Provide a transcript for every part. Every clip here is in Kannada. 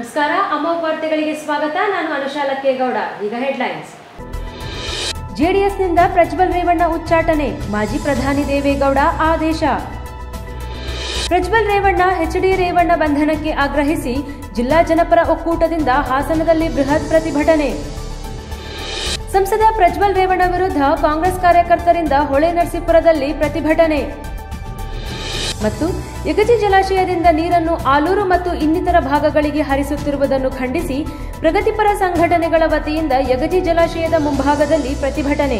ನಮಸ್ಕಾರ ಅಮೋಘ್ ವಾರ್ತೆಗಳಿಗೆ ಸ್ವಾಗತ ನಾನು ಅನುಷಾ ಲಕ್ಕೇಗೌಡ ಈಗ ಹೆಡ್ಲೈನ್ಸ್ ಜೆಡಿಎಸ್ನಿಂದ ಪ್ರಜ್ವಲ್ ರೇವಣ್ಣ ಉಚ್ಚಾಟನೆ ಮಾಜಿ ಪ್ರಧಾನಿ ದೇವೇಗೌಡ ಆದೇಶ ಪ್ರಜ್ವಲ್ ರೇವಣ್ಣ ಎಚ್ಡಿ ರೇವಣ್ಣ ಬಂಧನಕ್ಕೆ ಆಗ್ರಹಿಸಿ ಜಿಲ್ಲಾ ಜನಪರ ಒಕ್ಕೂಟದಿಂದ ಹಾಸನದಲ್ಲಿ ಬೃಹತ್ ಪ್ರತಿಭಟನೆ ಸಂಸದ ಪ್ರಜ್ವಲ್ ರೇವಣ್ಣ ವಿರುದ್ಧ ಕಾಂಗ್ರೆಸ್ ಕಾರ್ಯಕರ್ತರಿಂದ ಹೊಳೆ ನರಸೀಪುರದಲ್ಲಿ ಪ್ರತಿಭಟನೆ ಮತ್ತು ಯಗಜಿ ಜಲಾಶಯದಿಂದ ನೀರನ್ನು ಆಲೂರು ಮತ್ತು ಇನ್ನಿತರ ಭಾಗಗಳಿಗೆ ಹರಿಸುತ್ತಿರುವುದನ್ನು ಖಂಡಿಸಿ ಪ್ರಗತಿಪರ ಸಂಘಟನೆಗಳ ವತಿಯಿಂದ ಯಗಜಿ ಜಲಾಶಯದ ಮುಂಭಾಗದಲ್ಲಿ ಪ್ರತಿಭಟನೆ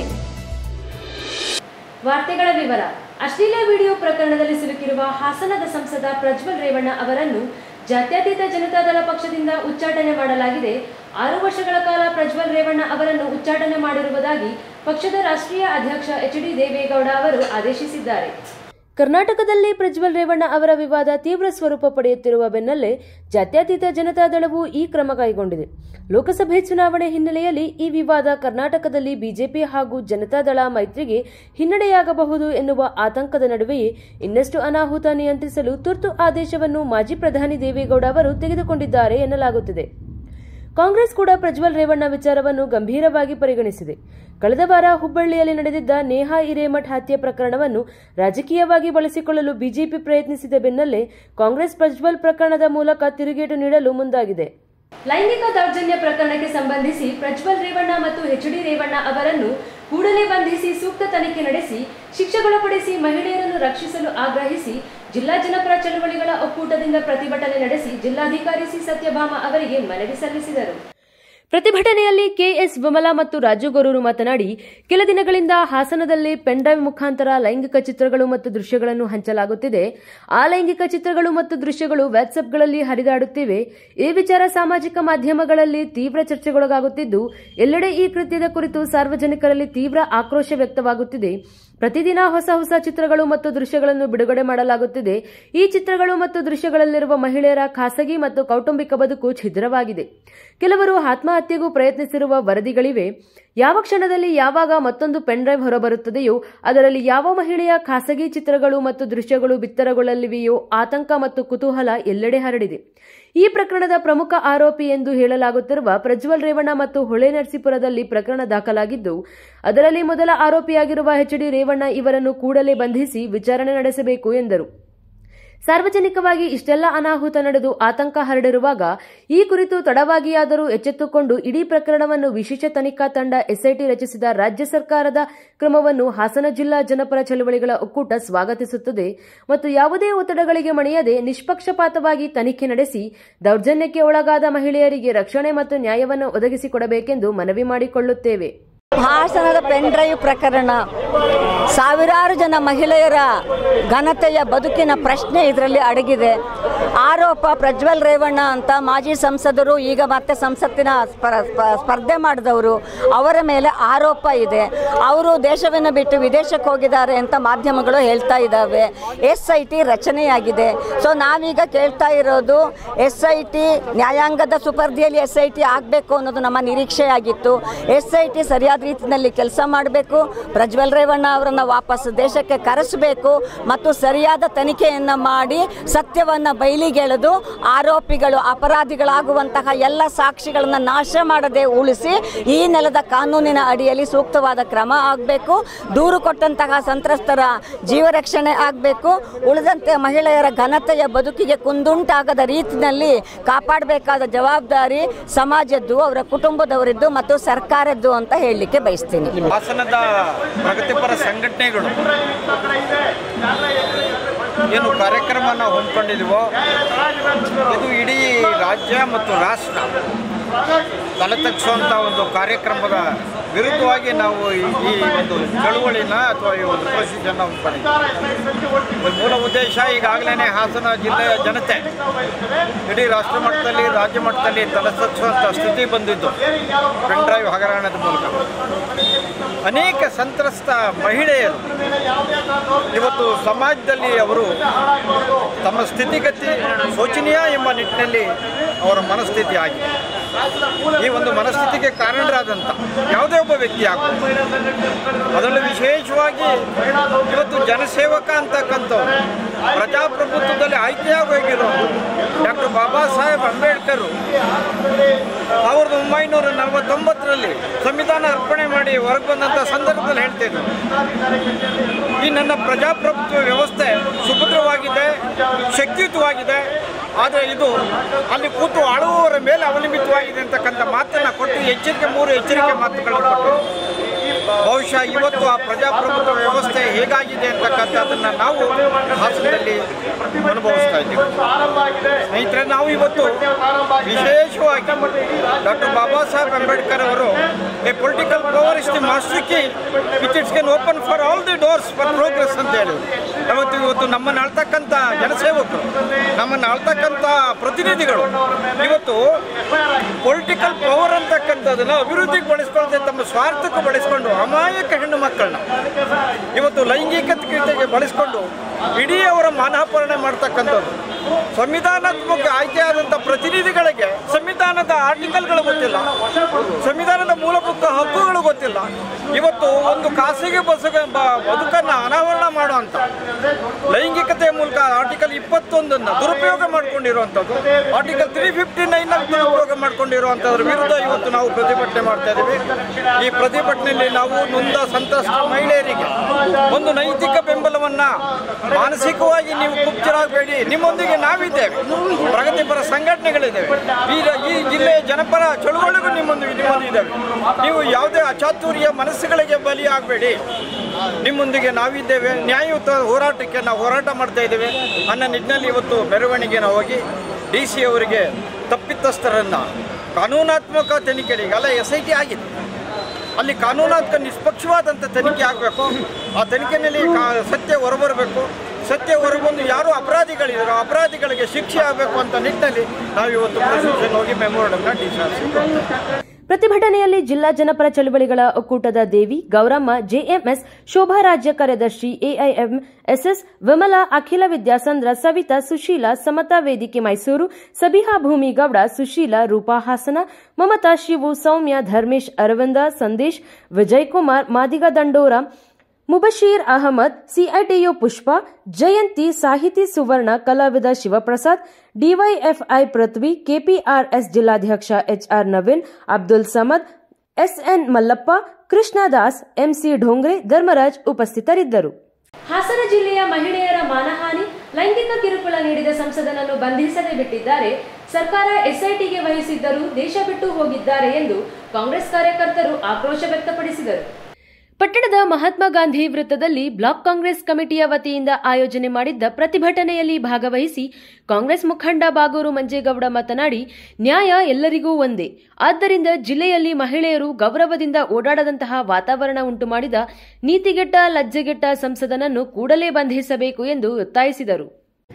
ವಾರ್ತೆಗಳ ವಿವರ ಅಶ್ಲೀಲ ವಿಡಿಯೋ ಪ್ರಕರಣದಲ್ಲಿ ಸಿಲುಕಿರುವ ಹಾಸನದ ಸಂಸದ ಪ್ರಜ್ವಲ್ ರೇವಣ್ಣ ಅವರನ್ನು ಜಾತ್ಯತೀತ ಜನತಾದಳ ಪಕ್ಷದಿಂದ ಉಚ್ಚಾಟನೆ ಮಾಡಲಾಗಿದೆ ಆರು ವರ್ಷಗಳ ಕಾಲ ಪ್ರಜ್ವಲ್ ರೇವಣ್ಣ ಅವರನ್ನು ಉಚ್ಚಾಟನೆ ಮಾಡಿರುವುದಾಗಿ ಪಕ್ಷದ ರಾಷ್ಟ್ರೀಯ ಅಧ್ಯಕ್ಷ ಎಚ್ ಡಿ ದೇವೇಗೌಡ ಅವರು ಆದೇಶಿಸಿದ್ದಾರೆ ಕರ್ನಾಟಕದಲ್ಲಿ ಪ್ರಜ್ವಲ್ ರೇವಣ್ಣ ಅವರ ವಿವಾದ ತೀವ್ರ ಸ್ವರೂಪ ಪಡೆಯುತ್ತಿರುವ ಬೆನ್ನಲ್ಲೇ ಜಾತ್ಯತೀತ ಜನತಾದಳವು ಈ ಕ್ರಮ ಕೈಗೊಂಡಿದೆ ಲೋಕಸಭೆ ಚುನಾವಣೆ ಹಿನ್ನೆಲೆಯಲ್ಲಿ ಈ ವಿವಾದ ಕರ್ನಾಟಕದಲ್ಲಿ ಬಿಜೆಪಿ ಹಾಗೂ ಜನತಾದಳ ಮೈತ್ರಿಗೆ ಹಿನ್ನಡೆಯಾಗಬಹುದು ಎನ್ನುವ ಆತಂಕದ ನಡುವೆಯೇ ಇನ್ನಷ್ಟು ಅನಾಹುತ ನಿಯಂತ್ರಿಸಲು ತುರ್ತು ಆದೇಶವನ್ನು ಮಾಜಿ ಪ್ರಧಾನಿ ದೇವೇಗೌಡ ಅವರು ತೆಗೆದುಕೊಂಡಿದ್ದಾರೆ ಎನ್ನಲಾಗುತ್ತಿದೆ ಕಾಂಗ್ರೆಸ್ ಕೂಡ ಪ್ರಜ್ವಲ್ ರೇವಣ್ಣ ವಿಚಾರವನ್ನು ಗಂಭೀರವಾಗಿ ಪರಿಗಣಿಸಿದೆ ಕಳೆದ ವಾರ ಹುಬ್ಬಳ್ಳಿಯಲ್ಲಿ ನಡೆದಿದ್ದ ನೇಹಾ ಹಿರೇಮಠ್ ಹತ್ಯೆ ಪ್ರಕರಣವನ್ನು ರಾಜಕೀಯವಾಗಿ ಬಳಸಿಕೊಳ್ಳಲು ಬಿಜೆಪಿ ಪ್ರಯತ್ನಿಸಿದ ಬೆನ್ನಲ್ಲೇ ಕಾಂಗ್ರೆಸ್ ಪ್ರಜ್ವಲ್ ಪ್ರಕರಣದ ಮೂಲಕ ತಿರುಗೇಟು ನೀಡಲು ಮುಂದಾಗಿದೆ ಲೈಂಗಿಕ ದೌರ್ಜನ್ಯ ಪ್ರಕರಣಕ್ಕೆ ಸಂಬಂಧಿಸಿ ಪ್ರಜ್ವಲ್ ರೇವಣ್ಣ ಮತ್ತು ಎಚ್ ಡಿ ರೇವಣ್ಣ ಅವರನ್ನು ಕೂಡಲೇ ಬಂಧಿಸಿ ಸೂಕ್ತ ತನಿಖೆ ನಡೆಸಿ ಶಿಕ್ಷೆಗೊಳಪಡಿಸಿ ಮಹಿಳೆಯರನ್ನು ರಕ್ಷಿಸಲು ಆಗ್ರಹಿಸಿ ಜಿಲ್ಲಾ ಜನಪರ ಚಳವಳಿಗಳ ಒಕ್ಕೂಟದಿಂದ ಪ್ರತಿಭಟನೆ ನಡೆಸಿ ಜಿಲ್ಲಾಧಿಕಾರಿ ಸಿ ಸತ್ಯಭಾಮ ಅವರಿಗೆ ಮನವಿ ಸಲ್ಲಿಸಿದರು ಪ್ರತಿಭಟನೆಯಲ್ಲಿ ಕೆಎಸ್ ವಿಮಲಾ ಮತ್ತು ರಾಜು ಗೊರೂರು ಮಾತನಾಡಿ ಕೆಲ ದಿನಗಳಿಂದ ಹಾಸನದಲ್ಲಿ ಪೆನ್ಡ್ರೈವ್ ಮುಖಾಂತರ ಲೈಂಗಿಕ ಚಿತ್ರಗಳು ಮತ್ತು ದೃಶ್ಯಗಳನ್ನು ಹಂಚಲಾಗುತ್ತಿದೆ ಆ ಲೈಂಗಿಕ ಚಿತ್ರಗಳು ಮತ್ತು ದೃಶ್ಯಗಳು ವಾಟ್ಸ್ಆಪ್ಗಳಲ್ಲಿ ಹರಿದಾಡುತ್ತಿವೆ ಈ ವಿಚಾರ ಸಾಮಾಜಿಕ ಮಾಧ್ಯಮಗಳಲ್ಲಿ ತೀವ್ರ ಚರ್ಚೆಗೊಳಗಾಗುತ್ತಿದ್ದು ಎಲ್ಲೆಡೆ ಈ ಕೃತ್ಯದ ಕುರಿತು ಸಾರ್ವಜನಿಕರಲ್ಲಿ ತೀವ್ರ ಆಕ್ರೋಶ ವ್ಯಕ್ತವಾಗುತ್ತಿದೆ ಪ್ರತಿದಿನ ಹೊಸ ಹೊಸ ಚಿತ್ರಗಳು ಮತ್ತು ದೃಶ್ಯಗಳನ್ನು ಬಿಡುಗಡೆ ಮಾಡಲಾಗುತ್ತಿದೆ ಈ ಚಿತ್ರಗಳು ಮತ್ತು ದೃಶ್ಯಗಳಲ್ಲಿರುವ ಮಹಿಳೆಯರ ಖಾಸಗಿ ಮತ್ತು ಕೌಟುಂಬಿಕ ಬದುಕು ಛಿದ್ರವಾಗಿದೆ ಕೆಲವರು ಆತ್ಮಹತ್ಯೆಗೂ ಪ್ರಯತ್ನಿಸಿರುವ ವರದಿಗಳಿವೆ ಯಾವ ಕ್ಷಣದಲ್ಲಿ ಯಾವಾಗ ಮತ್ತೊಂದು ಪೆನ್ಡ್ರೈವ್ ಹೊರಬರುತ್ತದೆಯೋ ಅದರಲ್ಲಿ ಯಾವ ಮಹಿಳೆಯ ಖಾಸಗಿ ಚಿತ್ರಗಳು ಮತ್ತು ದೃಶ್ಯಗಳು ಬಿತ್ತರಗೊಳ್ಳಲಿವೆಯೋ ಆತಂಕ ಮತ್ತು ಕುತೂಹಲ ಎಲ್ಲೆಡೆ ಹರಡಿದೆ ಈ ಪ್ರಕರಣದ ಪ್ರಮುಖ ಆರೋಪಿ ಎಂದು ಹೇಳಲಾಗುತ್ತಿರುವ ಪ್ರಜ್ವಲ್ ರೇವಣ್ಣ ಮತ್ತು ಹೊಳೆ ನರಸೀಪುರದಲ್ಲಿ ಪ್ರಕರಣ ದಾಖಲಾಗಿದ್ದು ಅದರಲ್ಲಿ ಮೊದಲ ಆರೋಪಿಯಾಗಿರುವ ಎಚ್ ಡಿ ರೇವಣ್ಣ ಇವರನ್ನು ಕೂಡಲೇ ಬಂಧಿಸಿ ವಿಚಾರಣೆ ನಡೆಸಬೇಕು ಎಂದರು ಸಾರ್ವಜನಿಕವಾಗಿ ಇಷ್ಟೆಲ್ಲ ಅನಾಹುತ ನಡೆದು ಆತಂಕ ಹರಡಿರುವಾಗ ಈ ಕುರಿತು ತಡವಾಗಿಯಾದರೂ ಎಚ್ಚೆತ್ತುಕೊಂಡು ಇಡೀ ಪ್ರಕರಣವನ್ನು ವಿಶೇಷ ತನಿಖಾ ತಂಡ ಎಸ್ಐಟಿ ರಚಿಸಿದ ರಾಜ್ಯ ಸರ್ಕಾರದ ಕ್ರಮವನ್ನು ಹಾಸನ ಜಿಲ್ಲಾ ಜನಪರ ಚಳವಳಿಗಳ ಒಕ್ಕೂಟ ಸ್ವಾಗತಿಸುತ್ತದೆ ಮತ್ತು ಯಾವುದೇ ಒತ್ತಡಗಳಿಗೆ ಮಣಿಯದೆ ನಿಷ್ಪಕ್ಷಪಾತವಾಗಿ ತನಿಖೆ ನಡೆಸಿ ದೌರ್ಜನ್ಯಕ್ಕೆ ಒಳಗಾದ ಮಹಿಳೆಯರಿಗೆ ರಕ್ಷಣೆ ಮತ್ತು ನ್ಯಾಯವನ್ನು ಒದಗಿಸಿಕೊಡಬೇಕೆಂದು ಮನವಿ ಮಾಡಿಕೊಳ್ಳುತ್ತೇವೆ ಹಾಸನದ ಪೆನ್ ಡ್ರೈವ್ ಪ್ರಕರಣ ಸಾವಿರಾರು ಜನ ಮಹಿಳೆಯರ ಘನತೆಯ ಬದುಕಿನ ಪ್ರಶ್ನೆ ಇದರಲ್ಲಿ ಅಡಗಿದೆ ಆರೋಪ ಪ್ರಜ್ವಲ್ ರೇವಣ್ಣ ಅಂತ ಮಾಜಿ ಸಂಸದರು ಈಗ ಮತ್ತೆ ಸಂಸತ್ತಿನ ಸ್ಪರ- ಸ್ಪ- ಸ್ಪರ್ಧೆ ಮಾಡಿದವರು ಅವರ ಮೇಲೆ ಆರೋಪ ಇದೆ ಅವರು ದೇಶವನ್ನು ಬಿಟ್ಟು ವಿದೇಶಕ್ಕೆ ಹೋಗಿದ್ದಾರೆ ಅಂತ ಮಾಧ್ಯಮಗಳು ಹೇಳ್ತಾ ಇದ್ದಾವೆ ಎಸ್ ಐ ಟಿ ರಚನೆಯಾಗಿದೆ ಸೊ ನಾವೀಗ ಕೇಳ್ತಾ ಇರೋದು ಎಸ್ ಐ ಟಿ ನ್ಯಾಯಾಂಗದ ಸುಪರ್ದಿಯಲ್ಲಿ ಎಸ್ ಐ ಟಿ ಆಗಬೇಕು ಅನ್ನೋದು ನಮ್ಮ ನಿರೀಕ್ಷೆಯಾಗಿತ್ತು ಎಸ್ ಐ ಟಿ ಸರಿಯಾದ ರೀತಿಯಲ್ಲಿ ಕೆಲಸ ಮಾಡಬೇಕು ಪ್ರಜ್ವಲ್ ರೇವಣ್ಣ ಅವರನ್ನು ವಾಪಸ್ ದೇಶಕ್ಕೆ ಕರೆಸಬೇಕು ಮತ್ತು ಸರಿಯಾದ ತನಿಖೆಯನ್ನು ಮಾಡಿ ಸತ್ಯವನ್ನು ಬಯಲಿಗೆಳೆದು ಆರೋಪಿಗಳು ಅಪರಾಧಿಗಳಾಗುವಂತಹ ಎಲ್ಲ ಸಾಕ್ಷಿಗಳನ್ನು ನಾಶ ಮಾಡದೆ ಉಳಿಸಿ ಈ ನೆಲದ ಕಾನೂನಿನ ಅಡಿಯಲ್ಲಿ ಸೂಕ್ತವಾದ ಕ್ರಮ ಆಗಬೇಕು ದೂರು ಕೊಟ್ಟಂತಹ ಸಂತ್ರಸ್ತರ ಜೀವರಕ್ಷಣೆ ಆಗಬೇಕು ಉಳಿದಂತೆ ಮಹಿಳೆಯರ ಘನತೆಯ ಬದುಕಿಗೆ ಕುಂದುಂಟಾಗದ ರೀತಿಯಲ್ಲಿ ಕಾಪಾಡಬೇಕಾದ ಜವಾಬ್ದಾರಿ ಸಮಾಜದ್ದು ಅವರ ಕುಟುಂಬದವರಿದ್ದು ಮತ್ತು ಸರ್ಕಾರದ್ದು ಅಂತ ಹೇಳಲಿಕ್ಕೆ ಬಯಸ್ತೀನಿ ಹಾಸನದ ಪ್ರಗತಿಪರ ಸಂಘಟನೆಗಳು ಏನು ಕಾರ್ಯಕ್ರಮನ ಹಮ್ಮಿಕೊಂಡಿದ್ದೀವೋ ಇದು ಇಡೀ ರಾಜ್ಯ ಮತ್ತು ರಾಷ್ಟ್ರ ತಲೆ ತಗ್ಗಿಸುವಂಥ ಒಂದು ಕಾರ್ಯಕ್ರಮದ ವಿರುದ್ಧವಾಗಿ ನಾವು ಈ- ಈ ಒಂದು ಚಳುವಳಿನ ಅಥವಾ ಈ ಒಂದು ಪ್ರೊಸೀಜರ್ನ ಹಮ್ಮಿಕೊಂಡಿದ್ದೀವಿ ಮೂಲ ಉದ್ದೇಶ ಈಗಾಗಲೇ ಹಾಸನ ಜಿಲ್ಲೆಯ ಜನತೆ ಇಡೀ ರಾಷ್ಟ್ರ ಮಟ್ಟದಲ್ಲಿ ರಾಜ್ಯ ಮಟ್ಟದಲ್ಲಿ ತಲೆ ತಗ್ಗಿಸುವಂಥ ಸ್ಥಿತಿ ಬಂದಿದ್ದು ಪೆನ್ ಡ್ರೈವ್ ಹಗರಣದ ಮೂಲಕ ಅನೇಕ ಸಂತ್ರಸ್ತ ಮಹಿಳೆಯರು ಇವತ್ತು ಸಮಾಜದಲ್ಲಿ ಅವರು ತಮ್ಮ ಸ್ಥಿತಿಗತಿ ಶೋಚನೀಯ ಎಂಬ ನಿಟ್ಟಿನಲ್ಲಿ ಅವರ ಮನಸ್ಥಿತಿ ಆಗಿದೆ ಈ ಒಂದು ಮನಸ್ಥಿತಿಗೆ ಕಾರಣರಾದಂಥ ಯಾವುದೇ ಒಬ್ಬ ವ್ಯಕ್ತಿ ಆಗ್ಬೋದು ಅದರಲ್ಲೂ ವಿಶೇಷವಾಗಿ ಇವತ್ತು ಜನಸೇವಕ ಅಂತಕ್ಕಂಥವ್ರು ಪ್ರಜಾಪ್ರಭುತ್ವದಲ್ಲಿ ಆಯ್ಕೆಯಾಗೋಗಿರೋ ಡಾಕ್ಟರ್ ಬಾಬಾ ಸಾಹೇಬ್ ಅಂಬೇಡ್ಕರ್ ಸಾವಿರದ ಒಂಬೈನೂರ ನಲವತ್ತೊಂಬತ್ತರಲ್ಲಿ ಸಂವಿಧಾನ ಅರ್ಪಣೆ ಮಾಡಿ ಹೊರಗೆ ಬಂದಂಥ ಸಂದರ್ಭದಲ್ಲಿ ಹೇಳ್ತಿದ್ರು ಈ ನನ್ನ ಪ್ರಜಾಪ್ರಭುತ್ವ ವ್ಯವಸ್ಥೆ ಸುಭದ್ರವಾಗಿದೆ ಶಕ್ತಿಯುತವಾಗಿದೆ ಆದರೆ ಇದು ಅಲ್ಲಿ ಕೂತು ಆಳುವವರ ಮೇಲೆ ಅವಲಂಬಿತವಾಗಿದೆ ಅಂತಕ್ಕಂಥ ಮಾತನ್ನು ಕೊಟ್ಟು ಎಚ್ಚರಿಕೆ ಮೂರು ಎಚ್ಚರಿಕೆ ಮಾತುಗಳನ್ನು ಕೊಟ್ಟು ಬಹುಶಃ ಇವತ್ತು ಆ ಪ್ರಜಾಪ್ರಭುತ್ವ ವ್ಯವಸ್ಥೆ ಹೇಗಾಗಿದೆ ಅಂತಕ್ಕಂಥದ್ದನ್ನು ನಾವು ಹಾಸನದಲ್ಲಿ ಅನುಭವಿಸ್ತಾ ಇದ್ದೀವಿ ಸ್ನೇಹಿತರೆ ನಾವು ಇವತ್ತು ವಿಶೇಷವಾಗಿ ಡಾಕ್ಟರ್ ಬಾಬಾ ಸಾಹೇಬ್ ಅಂಬೇಡ್ಕರ್ ಅವರು a political power is the master key which it's can open for all the doors for progress ಅಂತ ಹೇಳಿದ್ರು ಯಾವತ್ತು ಇವತ್ತು ನಮ್ಮನ್ನು ಆಳ್ತಕ್ಕಂಥ ಜನಸೇವಕರು ನಮ್ಮನ್ನು ಆಳ್ತಕ್ಕಂಥ ಪ್ರತಿನಿಧಿಗಳು ಇವತ್ತು ಪೊಲಿಟಿಕಲ್ ಪವರ್ ಅಂತಕ್ಕಂಥದ್ದನ್ನು ಅಭಿವೃದ್ಧಿಗೆ ಬಳಸ್ಕೊಳ್ಳದೆ ತಮ್ಮ ಸ್ವಾರ್ಥಕ್ಕೆ ಬಳಸ್ಕೊಂಡು ಅಮಾಯಕ ಹೆಣ್ಣು ಮಕ್ಕಳನ್ನ ಇವತ್ತು ಲೈಂಗಿಕತೆಗೆ ಬಳಸ್ಕೊಂಡು ಇಡೀ ಅವರ ಮಾನಹಾಪರಣೆ ಮಾಡ್ತಕ್ಕಂಥದ್ದು ಸಂವಿಧಾನಾತ್ಮಕ ಆಯ್ಕೆಯಾದಂಥ ಪ್ರತಿನಿಧಿಗಳಿಗೆ ಸಂವಿಧಾನದ ಆರ್ಟಿಕಲ್ಗಳು ಗೊತ್ತಿಲ್ಲ ಸಂವಿಧಾನದ ಮೂಲಭೂತ ಹಕ್ಕುಗಳು ಗೊತ್ತಿಲ್ಲ ಇವತ್ತು ಒಂದು ಖಾಸಗಿ ಬಸ್ಗೆ ಬದುಕನ್ನು ಅನಾವರಣ ಮಾಡುವಂಥ ಲೈಂಗಿಕತೆಯ ಮೂಲಕ ಆರ್ಟಿಕಲ್ ಇಪ್ಪತ್ತೊಂದನ್ನು ದುರುಪಯೋಗ ಮಾಡ್ಕೊಂಡಿರುವಂಥದ್ದು ಆರ್ಟಿಕಲ್ ತ್ರೀ ಫಿಫ್ಟಿ ನೈನ್ ದುರುಪಯೋಗ ಮಾಡ್ಕೊಂಡಿರುವಂಥದ್ರ ವಿರುದ್ಧ ಇವತ್ತು ನಾವು ಪ್ರತಿಭಟನೆ ಮಾಡ್ತಾ ಇದ್ದೀವಿ ಈ ಪ್ರತಿಭಟನೆಯಲ್ಲಿ ನಾವು ನೊಂದ ಸಂತ್ರಸ್ತ ಮಹಿಳೆಯರಿಗೆ ಒಂದು ನೈತಿಕ ಬೆಂಬಲವನ್ನ ಮಾನಸಿಕವಾಗಿ ನೀವು ಕುಬ್ಜರಾಗಬೇಡಿ ನಿಮ್ಮೊಂದಿಗೆ ನಾವಿದ್ದೇವೆ ಪ್ರಗತಿಪರ ಸಂಘಟನೆಗಳಿದ್ದೇವೆ ಈ ಈ ಜಿಲ್ಲೆಯ ಜನಪರ ಚಳುವಳಿಗೂ ನಿಮ್ಮೊಂದಿಗೆ ನಿಮ್ಮೊಂದಿದ್ದೇವೆ ನೀವು ಯಾವುದೇ ಅಚಾತುರ್ಯ ಮನಸ್ಸುಗಳಿಗೆ ಬಲಿಯಾಗಬೇಡಿ ನಿಮ್ಮೊಂದಿಗೆ ನಾವಿದ್ದೇವೆ ನ್ಯಾಯಯುತ ಹೋರಾಟಕ್ಕೆ ನಾವು ಹೋರಾಟ ಮಾಡ್ತಾ ಇದ್ದೇವೆ ಅನ್ನೋ ನಿಟ್ಟಿನಲ್ಲಿ ಇವತ್ತು ಮೆರವಣಿಗೆನ ಹೋಗಿ ಡಿ ಸಿ ಅವರಿಗೆ ತಪ್ಪಿತಸ್ಥರನ್ನು ಕಾನೂನಾತ್ಮಕ ತನಿಖೆಗೆ ಅಲ್ಲ ಎಸ್ ಐ ಟಿ ಆಗಿದೆ ಅಲ್ಲಿ ಕಾನೂನಾತ್ಮಕ ನಿಷ್ಪಕ್ಷವಾದಂಥ ತನಿಖೆ ಆಗಬೇಕು ಆ ತನಿಖೆಯಲ್ಲಿ ಕಾ ಸತ್ಯ ಹೊರಬರಬೇಕು ಸತ್ಯ ಹೊರಬಂದು ಯಾರು ಅಪರಾಧಿಗಳಿದ್ದಾರೋ ಅಪರಾಧಿಗಳಿಗೆ ಶಿಕ್ಷೆ ಆಗಬೇಕು ಅಂತ ನಿಟ್ಟಿನಲ್ಲಿ ನಾವು ಇವತ್ತು ಪ್ರೊಸೆಷನ್ ಹೋಗಿ ಮೆಮೋರಡಮ್ನ ಡಿ ಪ್ರತಿಭಟನೆಯಲ್ಲಿ ಜಿಲ್ಲಾ ಜನಪರ ಚಳವಳಿಗಳ ಒಕ್ಕೂಟದ ದೇವಿ ಗೌರಮ್ಮ ಜೆಎಂಎಸ್ ಶೋಭಾ ರಾಜ್ಯ ಕಾರ್ಯದರ್ಶಿ ಎಐಎಂ ಎಸ್ಎಸ್ ವಿಮಲಾ ಅಖಿಲ ವಿದ್ಯಾಸಂದ್ರ ಸವಿತಾ ಸುಶೀಲಾ ಸಮತಾ ವೇದಿಕೆ ಮೈಸೂರು ಸಬಿಹಾ ಭೂಮಿಗೌಡ ಸುಶೀಲಾ ರೂಪಾ ಹಾಸನ ಮಮತಾ ಶಿವು ಸೌಮ್ಯ ಧರ್ಮೇಶ್ ಅರವಿಂದ ಸಂದೇಶ್ ವಿಜಯ್ ಕುಮಾರ್ ಮಾದಿಗ ದಂಡೋರ ಮುಬಶೀರ್ ಅಹಮದ್ ಸಿಐಟಿಯು ಪುಷ್ಪ ಜಯಂತಿ ಸಾಹಿತಿ ಸುವರ್ಣ ಕಲಾವಿದ ಶಿವಪ್ರಸಾದ್ ಡಿವೈಎಫ್ಐ ಪೃಥ್ವಿ ಕೆಪಿಆರ್ಎಸ್ ಜಿಲ್ಲಾಧ್ಯಕ್ಷ HR Naveen Abdul Samad SN Mallappa Krishnadas MC Dhongre Dharmaraj ಉಪಸ್ಥಿತರಿದ್ದರು ಹಾಸನ ಜಿಲ್ಲೆಯ ಮಹಿಳೆಯರ ಮಾನಹಾನಿ ಲೈಂಗಿಕ ಕಿರುಕುಳ ನೀಡಿದ ಸಂಸದನನ್ನು ಬಂಧಿಸದೆ ಬಿಟ್ಟಿದ್ದಾರೆ ಸರ್ಕಾರ ಎಸ್ಐಟಿಗೆ ವಹಿಸಿದ್ದರೂ ದೇಶ ಬಿಟ್ಟು ಹೋಗಿದ್ದಾರೆ ಎಂದು ಕಾಂಗ್ರೆಸ್ ಕಾರ್ಯಕರ್ತರು ಆಕ್ರೋಶ ವ್ಯಕ್ತಪಡಿಸಿದರು ಪಟ್ಟಣದ ಮಹಾತ್ಮ ಗಾಂಧಿ ವೃತ್ತದಲ್ಲಿ ಬ್ಲಾಕ್ ಕಾಂಗ್ರೆಸ್ ಕಮಿಟಿಯ ವತಿಯಿಂದ ಆಯೋಜನೆ ಮಾಡಿದ್ದ ಪ್ರತಿಭಟನೆಯಲ್ಲಿ ಭಾಗವಹಿಸಿ ಕಾಂಗ್ರೆಸ್ ಮುಖಂಡ ಬಾಗೂರು ಮಂಜೇಗೌಡ ಮಾತನಾಡಿ ನ್ಯಾಯ ಎಲ್ಲರಿಗೂ ಒಂದೇ ಆದ್ದರಿಂದ ಜಿಲ್ಲೆಯಲ್ಲಿ ಮಹಿಳೆಯರು ಗೌರವದಿಂದ ಓಡಾಡದಂತಹ ವಾತಾವರಣ ಉಂಟು ಮಾಡಿದ ನೀತಿಗೆಟ್ಟ ಲಜ್ಜೆಗೆಟ್ಟ ಸಂಸದನನ್ನು ಕೂಡಲೇ ಬಂಧಿಸಬೇಕು ಎಂದು ಒತ್ತಾಯಿಸಿದರು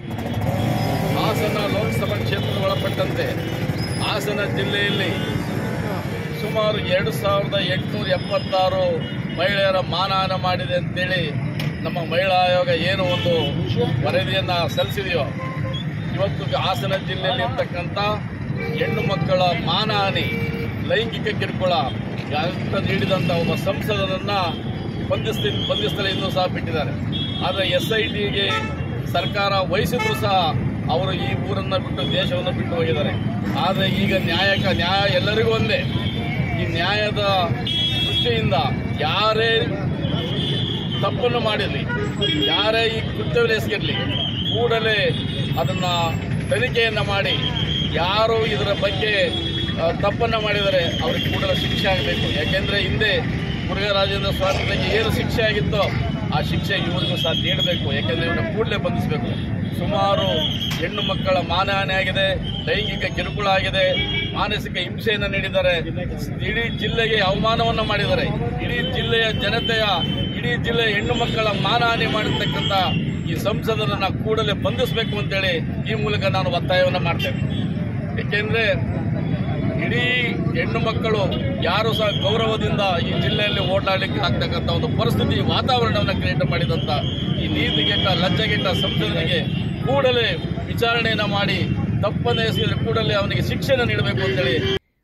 ಹಾಸನ ಲೋಕಸಭಾ ಕ್ಷೇತ್ರಕ್ಕೆ ಒಳಪಟ್ಟಂತೆ ಹಾಸನ ಜಿಲ್ಲೆಯಲ್ಲಿ ಸುಮಾರು ಎರಡು ಸಾವಿರದ ಎಂಟುನೂರ ಎಪ್ಪತ್ತಾರು ಮಹಿಳೆಯರ ಮಾನಹಾನ ಮಾಡಿದೆ ಅಂತೇಳಿ ನಮ್ಮ ಮಹಿಳಾ ಆಯೋಗ ಏನು ಒಂದು ವರದಿಯನ್ನು ಸಲ್ಲಿಸಿದೆಯೋ ಇವತ್ತು ಹಾಸನ ಜಿಲ್ಲೆಯಲ್ಲಿ ಇರ್ತಕ್ಕಂಥ ಹೆಣ್ಣು ಮಕ್ಕಳ ಮಾನಹಾನಿ ಲೈಂಗಿಕ ಕಿರುಕುಳ ಅಂತ ನೀಡಿದಂಥ ಒಬ್ಬ ಸಂಸದರನ್ನು ಬಂಧಿಸ್ತಿ ಬಂಧಿಸ್ತಲೇ ಇನ್ನೂ ಸಹ ಬಿಟ್ಟಿದ್ದಾರೆ ಆದರೆ ಎಸ್ ಐ ಟಿಗೆ ಸರ್ಕಾರ ವಹಿಸಿದ್ರು ಸಹ ಅವರು ಈ ಊರನ್ನು ಬಿಟ್ಟು ದೇಶವನ್ನು ಬಿಟ್ಟು ಹೋಗಿದ್ದಾರೆ ಆದರೆ ಈಗ ನ್ಯಾಯಕ ನ್ಯಾಯ ಎಲ್ಲರಿಗೂ ಒಂದೇ ಈ ನ್ಯಾಯದ ದೃಷ್ಟಿಯಿಂದ ಯಾರೇ ತಪ್ಪನ್ನು ಮಾಡಿರಲಿ ಯಾರೇ ಈ ಕೃತ್ಯವನ್ನು ಎಸಗಿರಲಿ ಕೂಡಲೇ ಅದನ್ನು ತನಿಖೆಯನ್ನು ಮಾಡಿ ಯಾರು ಇದರ ಬಗ್ಗೆ ಆ, ತಪ್ಪನ್ನು ಮಾಡಿದರೆ ಅವ್ರಿಗೆ ಕೂಡಲೇ ಶಿಕ್ಷೆ ಆಗಬೇಕು ಯಾಕೆಂದರೆ ಹಿಂದೆ ಮುರುಘರಾಜೇಂದ್ರ ಸ್ವಾಮಿಗಳಿಗೆ ಏನು ಶಿಕ್ಷೆ ಆಗಿತ್ತೋ ಆ ಶಿಕ್ಷೆ ಇವರಿಗೂ ಸಹ ನೀಡಬೇಕು ಯಾಕೆಂದರೆ ಇವನ್ನ ಕೂಡಲೇ ಬಂಧಿಸಬೇಕು ಸುಮಾರು ಹೆಣ್ಣು ಮಕ್ಕಳ ಮಾನಹಾನಿ ಆಗಿದೆ ಲೈಂಗಿಕ ಕಿರುಕುಳ ಆಗಿದೆ ಮಾನಸಿಕ ಹಿಂಸೆಯನ್ನು ನೀಡಿದ್ದಾರೆ ಇಡೀ ಜಿಲ್ಲೆಗೆ ಅವಮಾನವನ್ನು ಮಾಡಿದ್ದಾರೆ ಇಡೀ ಜಿಲ್ಲೆಯ ಜನತೆಯ ಇಡೀ ಜಿಲ್ಲೆಯ ಹೆಣ್ಣು ಮಕ್ಕಳ ಮಾನಹಾನಿ ಮಾಡಿರ್ತಕ್ಕಂಥ ಈ ಸಂಸದರನ್ನ ಕೂಡಲೇ ಬಂಧಿಸಬೇಕು ಅಂತೇಳಿ ಈ ಮೂಲಕ ನಾನು ಒತ್ತಾಯವನ್ನು ಮಾಡ್ತೇನೆ ಏಕೆಂದರೆ ಇಡೀ ಹೆಣ್ಣು ಮಕ್ಕಳು ಯಾರು ಸಹ ಗೌರವದಿಂದ ಈ ಜಿಲ್ಲೆಯಲ್ಲಿ ಓಡಾಡಲಿಕ್ಕೆ ಆಗ್ತಕ್ಕಂಥ ಒಂದು ಪರಿಸ್ಥಿತಿ ವಾತಾವರಣವನ್ನು ಕ್ರಿಯೇಟ್ ಮಾಡಿದಂಥ ಈ ನೀತಿಗೆಟ್ಟ ಲಜ್ಜೆಗೆಟ್ಟ ಸಂಸದನಿಗೆ ಕೂಡಲೇ ವಿಚಾರಣೆಯನ್ನು ಮಾಡಿ ತಪ್ಪನ್ನು ಎಸಗಿದರೆ ಕೂಡಲೇ ಅವನಿಗೆ ಶಿಕ್ಷೆಯನ್ನು ನೀಡಬೇಕು ಅಂತೇಳಿ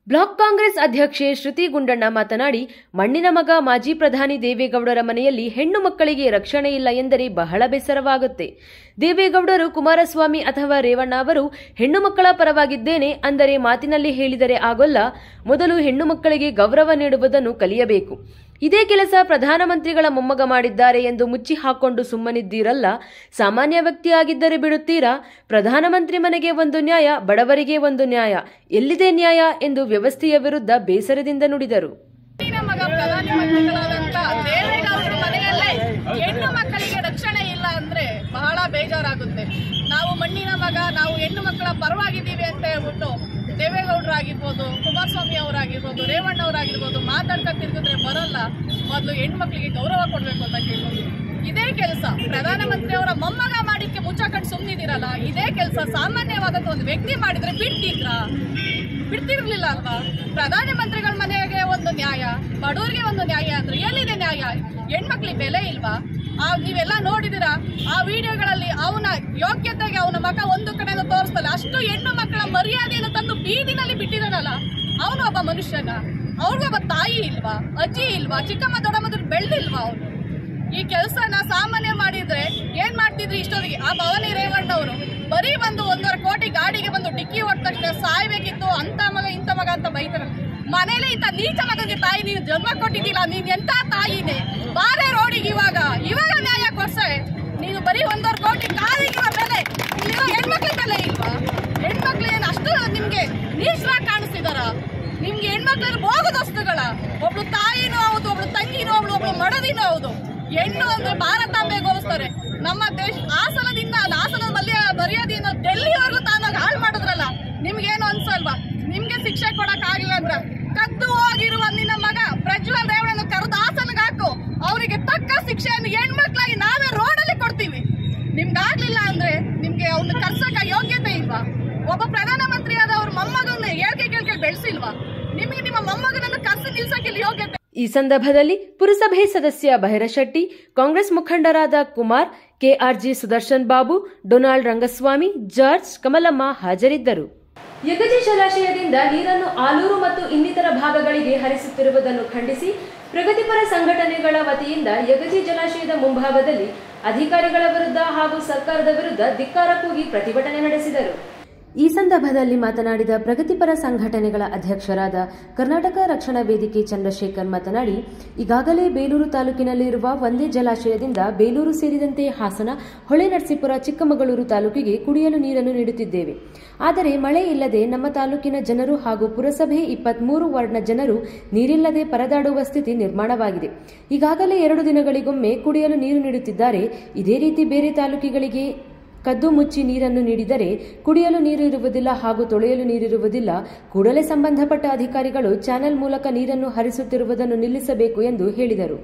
ಬ್ಲಾಕ್ ಕಾಂಗ್ರೆಸ್ ಅಧ್ಯಕ್ಷೆ ಶ್ರುತಿ ಗುಂಡಣ್ಣ ಮಾತನಾಡಿ ಮಣ್ಣಿನ ಮಗ ಮಾಜಿ ಪ್ರಧಾನಿ ದೇವೇಗೌಡರ ಮನೆಯಲ್ಲಿ ಹೆಣ್ಣು ಮಕ್ಕಳಿಗೆ ರಕ್ಷಣೆ ಇಲ್ಲ ಎಂದರೆ ಬಹಳ ಬೇಸರವಾಗುತ್ತೆ ದೇವೇಗೌಡರು ಕುಮಾರಸ್ವಾಮಿ ಅಥವಾ ರೇವಣ್ಣ ಅವರು ಹೆಣ್ಣು ಮಕ್ಕಳ ಪರವಾಗಿದ್ದೇನೆ ಅಂದರೆ ಮಾತಿನಲ್ಲಿ ಹೇಳಿದರೆ ಆಗೋಲ್ಲ ಮೊದಲು ಹೆಣ್ಣು ಮಕ್ಕಳಿಗೆ ಗೌರವ ನೀಡುವುದನ್ನು ಕಲಿಯಬೇಕು ಇದೇ ಕೆಲಸ ಪ್ರಧಾನಮಂತ್ರಿಗಳ ಮೊಮ್ಮಗ ಮಾಡಿದ್ದಾರೆ ಎಂದು ಮುಚ್ಚಿ ಹಾಕೊಂಡು ಸುಮ್ಮನಿದ್ದೀರಲ್ಲ ಸಾಮಾನ್ಯ ವ್ಯಕ್ತಿಯಾಗಿದ್ದರೆ ಬಿಡುತ್ತೀರಾ ಪ್ರಧಾನಮಂತ್ರಿ ಮನೆಗೆ ಒಂದು ನ್ಯಾಯ ಬಡವರಿಗೆ ಒಂದು ನ್ಯಾಯ ಎಲ್ಲಿದೆ ನ್ಯಾಯ ಎಂದು ವ್ಯವಸ್ಥೆಯ ವಿರುದ್ಧ ಬೇಸರದಿಂದ ನುಡಿದರು ಹಿಂದಿನ ಮಗ ಪ್ರಧಾನಿ ಮಂತ್ರಿಗಳಾದಂತ ದೇವೇಗೌಡರ ಮನೆಯಲ್ಲೇ ಹೆಣ್ಣು ಮಕ್ಕಳಿಗೆ ರಕ್ಷಣೆ ಇಲ್ಲ ಅಂದ್ರೆ ಬಹಳ ಬೇಜಾರಾಗುತ್ತೆ ನಾವು ಮಣ್ಣಿನ ಮಗ ನಾವು ಹೆಣ್ಣು ಮಕ್ಕಳ ಪರವಾಗಿದ್ದೀವಿ ಅಂತ ಹೇಳ್ಬಿಟ್ಟು ದೇವೇಗೌಡರಾಗಿರ್ಬೋದು ಕುಮಾರಸ್ವಾಮಿ ಅವರಾಗಿರ್ಬೋದು ರೇವಣ್ಣ ಅವರಾಗಿರ್ಬೋದು ಮಾತಾಡ್ತಾ ತಿರುಗಿದ್ರೆ ಬರಲ್ಲ ಮೊದಲು ಹೆಣ್ಣು ಮಕ್ಕಳಿಗೆ ಗೌರವ ಕೊಡ್ಬೇಕು ಅಂತ ಕೇಳ್ಬೋದು ಇದೇ ಕೆಲಸ ಪ್ರಧಾನಮಂತ್ರಿ ಅವರ ಮೊಮ್ಮಗ ಮಾಡಿಕ್ಕೆ ಮುಚ್ಚಾಕೊಂಡು ಸುಮ್ಮನಿದ್ದೀರಲ್ಲ ಇದೇ ಕೆಲಸ ಸಾಮಾನ್ಯವಾದಂತ ಒಂದು ವ್ಯಕ್ತಿ ಮಾಡಿದ್ರೆ ಬಿಡ್ತಿದ್ರಾ ಬಿಡ್ತಿರ್ಲಿಲ್ಲ ಅಲ್ವಾ ಪ್ರಧಾನಮಂತ್ರಿಗಳ ಮನೆಗೆ ಒಂದು ನ್ಯಾಯ ಬಡವರಿಗೆ ಒಂದು ನ್ಯಾಯ ಅಂದ್ರೆ ಎಲ್ಲಿದೆ ನ್ಯಾಯ ಹೆಣ್ಮಕ್ಳಿಗೆ ಬೆಲೆ ಇಲ್ವಾ ಆ ನೀವೆಲ್ಲ ನೋಡಿದಿರಾ ಆ ವಿಡಿಯೋಗಳಲ್ಲಿ ಅವನ ಯೋಗ್ಯತೆಗೆ ಅವನ ಮಗ ಒಂದು ಕಡೆಯಿಂದ ತೋರಿಸ್ತಲ್ಲ ಅಷ್ಟು ಹೆಣ್ಣು ಮಕ್ಕಳ ಮರ್ಯಾದೆಯನ್ನು ತಂದು ಬೀದಿನಲ್ಲಿ ಬಿಟ್ಟಿದ್ದಾನಲ್ಲ ಅವನು ಒಬ್ಬ ಮನುಷ್ಯನ ಅವ್ರಿಗೊಬ್ಬ ತಾಯಿ ಇಲ್ವಾ ಅಜ್ಜಿ ಇಲ್ವಾ ಚಿಕ್ಕಮ್ಮ ದೊಡ್ಡಮ್ಮ ಬೆಳೆದಿಲ್ವಾ ಅವನು ಈ ಕೆಲಸನ ಸಾಮಾನ್ಯ ಮಾಡಿದ್ರೆ ಏನ್ ಮಾಡ್ತಿದ್ರಿ ಇಷ್ಟೊತ್ತಿಗೆ ಆ ಭವಾನಿ ರೇವಣ್ಣ ಅವರು ಬರೀ ಬಂದು ಒಂದೂವರೆ ಕೋಟಿ ಗಾಡಿಗೆ ಬಂದು ಡಿಕ್ಕಿ ಹೊಟ್ಟ ತಕ್ಷಣ ಸಾಯ್ಬೇಕಿತ್ತು ಅಂತ ಮಗ ಇಂಥ ಮಗ ಅಂತ ಬೈತಾರ ಮನೇಲಿ ಇಂಥ ನೀಚ ಮಗನಿಗೆ ತಾಯಿ ನೀನು ಜನ್ಮ ಕೊಟ್ಟಿದ್ದಿಲ್ಲ ನೀನ್ ಎಂತ ತಾಯಿನೇ ಬಾರೆ ರೋಡಿಗೆ ಇವಾಗ ಇವಾಗ ನ್ಯಾಯ ಕೊಡ್ಸೆ ನೀನು ಬರೀ ಒಂದೂವರೆ ಕೋಟಿ ಕಾರಿಗಿರೋ ಬೆಲೆ ಇಲ್ಲಿರೋ ಹೆಣ್ಮಕ್ಳ ಬೆಲೆ ಇಲ್ವಾ ಹೆಣ್ಮಕ್ಳು ಏನು ಅಷ್ಟು ನಿಮ್ಗೆ ನೀಚರಾಗಿ ಕಾಣಿಸ್ತಿದಾರ ನಿಮ್ಗೆ ಹೆಣ್ಮಕ್ಳು ಬೋಗದಸ್ತುಗಳ ಒಬ್ಳು ತಾಯಿನೂ ಹೌದು ಒಬ್ಳು ತಂಗಿನೂ ಒಬ್ಳು ಒಬ್ಳು ಮಡದಿನೂ ಹೌದು ಹೆಣ್ಣು ಅಂದ್ರೆ ಭಾರತಾಂಬೆಗೆ ಹೋಲಿಸ್ತಾರೆ ನಮ್ಮ ದೇಶ ಹಾಸನದಿಂದ ಹಾಸನದ ಮಲ್ಯ ಮರ್ಯಾದೆಯನ್ನು ಡೆಲ್ಲಿವರೆಗೂ ತಾನಾಗ ಹಾಳು ಮಾಡಿದ್ರಲ್ಲ ನಿಮ್ಗೇನು ಅನ್ಸಲ್ವಾ ನಿಮ್ಗೆ ಶಿಕ್ಷೆ ಕೊಡಕ್ ಆಗಿಲ್ಲ ಅಂದ್ರ ಕದ್ದು ಹೋಗಿರುವ ನಿನ್ನ ಮಗ ಪ್ರಜ್ವಲ್ ರೇವಣ್ಣನ ಕರೆದು ಹಾಸನಕ್ಕೆ ಹಾಕು ಅವರಿಗೆ ತಕ್ಕ ಶಿಕ್ಷೆಯನ್ನು ಹೆಣ್ಮಕ್ಳಾಗಿ ನಾವೇ ರೋಡಲ್ಲಿ ಕೊಡ್ತೀವಿ ನಿಮ್ಗಾಗ್ಲಿಲ್ಲ ಅಂದ್ರೆ ನಿಮ್ಗೆ ಅವ್ನ ಕರ್ಸಕ ಯೋಗ್ಯತೆ ಇಲ್ವಾ ಒಬ್ಬ ಪ್ರಧಾನಮಂತ್ರಿ ಆದ ಅವ್ರ ಮೊಮ್ಮಗನ್ನ ಹೇಳ್ಕೆ ಕೇಳ್ಕೆ ಬೆಳೆಸಿಲ್ವಾ ನಿಮ್ಗೆ ನಿಮ್ಮ ಮೊಮ್ಮಗನನ್ನು ಕರ್ಸಿ ನಿಲ್ಸಕ್ಕಿಲ್ಲ ಯೋಗ್ಯತೆ ಈ ಸಂದರ್ಭದಲ್ಲಿ ಪುರಸಭೆ ಸದಸ್ಯ ಭೈರಶೆಟ್ಟಿ ಕಾಂಗ್ರೆಸ್ ಮುಖಂಡರಾದ Kumar KRG Sudarshan Babu Donald Rangaswamy George Kamalamma ಹಾಜರಿದ್ದರು ಯಗಜಿ ಜಲಾಶಯದಿಂದ ನೀರನ್ನು ಆಲೂರು ಮತ್ತು ಇನ್ನಿತರ ಭಾಗಗಳಿಗೆ ಹರಿಸುತ್ತಿರುವುದನ್ನು ಖಂಡಿಸಿ ಪ್ರಗತಿಪರ ಸಂಘಟನೆಗಳ ವತಿಯಿಂದ ಯಗಜಿ ಜಲಾಶಯದ ಮುಂಭಾಗದಲ್ಲಿ ಅಧಿಕಾರಿಗಳ ವಿರುದ್ಧ ಹಾಗೂ ಸರ್ಕಾರದ ವಿರುದ್ಧ ಧಿಕ್ಕಾರ ಕೂಗಿ ಪ್ರತಿಭಟನೆ ನಡೆಸಿದರು ಈ ಸಂದರ್ಭದಲ್ಲಿ ಮಾತನಾಡಿದ ಪ್ರಗತಿಪರ ಸಂಘಟನೆಗಳ ಅಧ್ಯಕ್ಷರಾದ ಕರ್ನಾಟಕ ರಕ್ಷಣಾ ವೇದಿಕೆ ಚಂದ್ರಶೇಖರ್ ಮಾತನಾಡಿ ಈಗಾಗಲೇ ಬೇಲೂರು ತಾಲೂಕಿನಲ್ಲಿರುವ ಒಂದೇ ಜಲಾಶಯದಿಂದ ಬೇಲೂರು ಸೇರಿದಂತೆ ಹಾಸನ ಹೊಳೆನರಸೀಪುರ ಚಿಕ್ಕಮಗಳೂರು ತಾಲೂಕಿಗೆ ಕುಡಿಯಲು ನೀರನ್ನು ನೀಡುತ್ತಿದ್ದೇವೆ ಆದರೆ ಮಳೆ ಇಲ್ಲದೆ ನಮ್ಮ ತಾಲೂಕಿನ ಜನರು ಹಾಗೂ ಪುರಸಭೆ ಇಪ್ಪತ್ಮೂರು ವಾರ್ಡ್ನ ಜನರು ನೀರಿಲ್ಲದೆ ಪರದಾಡುವ ಸ್ಥಿತಿ ನಿರ್ಮಾಣವಾಗಿದೆ ಈಗಾಗಲೇ ಎರಡು ದಿನಗಳಿಗೊಮ್ಮೆ ಕುಡಿಯಲು ನೀರು ನೀಡುತ್ತಿದ್ದಾರೆ ಇದೇ ರೀತಿ ಬೇರೆ ತಾಲೂಕಿಗಳಿಗೆ ಕದ್ದು ಮುಚ್ಚಿ ನೀರನ್ನು ನೀಡಿದರೆ ಕುಡಿಯಲು ನೀರು ಇರುವುದಿಲ್ಲ ಹಾಗೂ ತೊಳೆಯಲು ನೀರಿರುವುದಿಲ್ಲ ಕೂಡಲೇ ಸಂಬಂಧಪಟ್ಟ ಅಧಿಕಾರಿಗಳು ಚಾನೆಲ್ ಮೂಲಕ ನೀರನ್ನು ಹರಿಸುತ್ತಿರುವುದನ್ನು ನಿಲ್ಲಿಸಬೇಕು ಎಂದು ಹೇಳಿದರು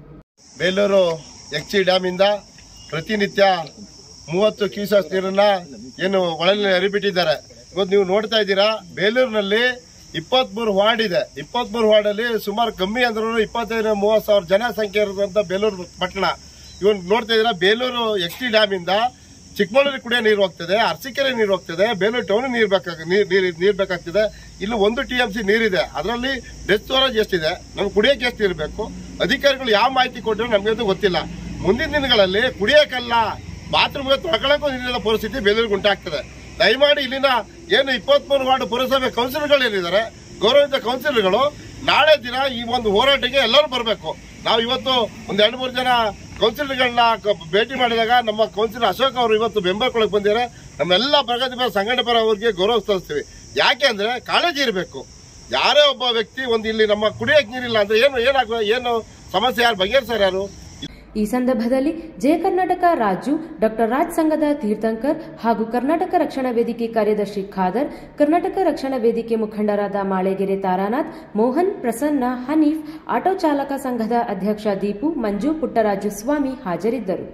ಬೇಲೂರು ಎಕ್ಸಿ ಡ್ಯಾಮಿಂದ ಪ್ರತಿನಿತ್ಯ ಮೂವತ್ತು ಕ್ಯೂಸಸ್ ನೀರನ್ನ ಏನು ಒಳನಲ್ಲಿ ಹರಿಬಿಟ್ಟಿದ್ದಾರೆ ಇವತ್ತು ನೀವು ನೋಡ್ತಾ ಇದ್ದೀರಾ ಬೇಲೂರಿನಲ್ಲಿ ಇಪ್ಪತ್ಮೂರು ವಾರ್ಡ್ ಇದೆ ಇಪ್ಪತ್ಮೂರು ವಾರ್ಡಲ್ಲಿ ಸುಮಾರು ಕಮ್ಮಿ ಅಂದ್ರೂ ಇಪ್ಪತ್ತೈದು ಮೂವತ್ತು ಸಾವಿರ ಜನಸಂಖ್ಯೆ ಇರೋದಂತ ಬೇಲೂರು ಪಟ್ಟಣ ಇವನ್ ನೋಡ್ತಾ ಇದ್ದೀರಾ ಬೇಲೂರು ಎಕ್ಸಿ ಡ್ಯಾಮಿಂದ ಚಿಕ್ಕಮಗಳೂರಿಗೆ ಕುಡಿಯೋ ನೀರು ಹೋಗ್ತದೆ ಅರಸೀಕೆರೆ ನೀರು ಹೋಗ್ತದೆ ಬೇಲೂರು ಟೌನ್ ನೀರು ಬೇಕಾಗ ನೀರು ನೀರು ನೀರು ಬೇಕಾಗ್ತದೆ ಇಲ್ಲಿ ಒಂದು ಟಿ ಎಂ ಸಿ ನೀರಿದೆ ಅದರಲ್ಲಿ ಡೆತ್ ಸ್ಟೋರೇಜ್ ಎಷ್ಟಿದೆ ನಮ್ಗೆ ಕುಡಿಯೋಕೆ ಎಷ್ಟು ಇರಬೇಕು ಅಧಿಕಾರಿಗಳು ಯಾವ ಮಾಹಿತಿ ಕೊಟ್ಟರು ನಮಗಂತೂ ಗೊತ್ತಿಲ್ಲ ಮುಂದಿನ ದಿನಗಳಲ್ಲಿ ಕುಡಿಯೋಕ್ಕಲ್ಲ ಬಾತ್ರೂಮ್ಗೆ ತೊಳ್ಕೊಳ್ಳೋಕ್ಕೂ ನೀರಿನ ಪರಿಸ್ಥಿತಿ ಬೇಲೂರಿಗೆ ಉಂಟಾಗ್ತದೆ ದಯಮಾಡಿ ಇಲ್ಲಿನ ಏನು ಇಪ್ಪತ್ಮೂರು ವಾರ್ಡ್ ಪುರಸಭೆ ಕೌನ್ಸಿಲರ್ಗಳು ಏನಿದ್ದಾರೆ ಗೌರವಿತ ಕೌನ್ಸಿಲರ್ಗಳು ನಾಳೆ ದಿನ ಈ ಒಂದು ಹೋರಾಟಕ್ಕೆ ಎಲ್ಲರೂ ಬರಬೇಕು ನಾವು ಇವತ್ತು ಒಂದ್ ಎರಡು ಮೂರು ಜನ ಕೌನ್ಸಿಲರ್ಗಳನ್ನ ಕ- ಭೇಟಿ ಮಾಡಿದಾಗ ನಮ್ಮ ಕೌನ್ಸಿಲರ್ ಅಶೋಕ್ ಅವರು ಇವತ್ತು ಬೆಂಬಲ ಕೊಡಕ್ ಬಂದಿದ್ದಾರೆ ನಮ್ಮೆಲ್ಲ ಪ್ರಗತಿಪರ ಸಂಘಟನೆ ಪರ ಅವರಿಗೆ ಗೌರವ ಸಲ್ಲಿಸ್ತೀವಿ ಯಾಕೆ ಅಂದ್ರೆ ಕಾಳಜಿ ಇರಬೇಕು ಯಾರೇ ಒಬ್ಬ ವ್ಯಕ್ತಿ ಒಂದು ಇಲ್ಲಿ ನಮ್ಮ ಕುಡಿಯಕ್ಕೆ ನೀರಿಲ್ಲ ಅಂದ್ರೆ ಏನು ಏನಾಗ ಏನು ಸಮಸ್ಯೆ ಯಾರು ಬಗೆಹರಿಸ್ತಾರೆ ಯಾರು ಈ ಸಂದರ್ಭದಲ್ಲಿ ಜಯ ಕರ್ನಾಟಕ ರಾಜು ಡಾಕ್ಟರ್ ರಾಜ್ ಸಂಘದ ತೀರ್ಥಂಕರ್ ಹಾಗೂ ಕರ್ನಾಟಕ ರಕ್ಷಣಾ ವೇದಿಕೆ ಕಾರ್ಯದರ್ಶಿ ಖಾದರ್ ಕರ್ನಾಟಕ ರಕ್ಷಣಾ ವೇದಿಕೆ ಮುಖಂಡರಾದ ಮಾಳೆಗೆರೆ ತಾರಾನಾಥ್ ಮೋಹನ್ ಪ್ರಸನ್ನ ಹನೀಫ್ ಆಟೋ ಚಾಲಕ ಸಂಘದ ಅಧ್ಯಕ್ಷ ದೀಪು ಮಂಜು ಪುಟ್ಟರಾಜು ಸ್ವಾಮಿ ಹಾಜರಿದ್ದರು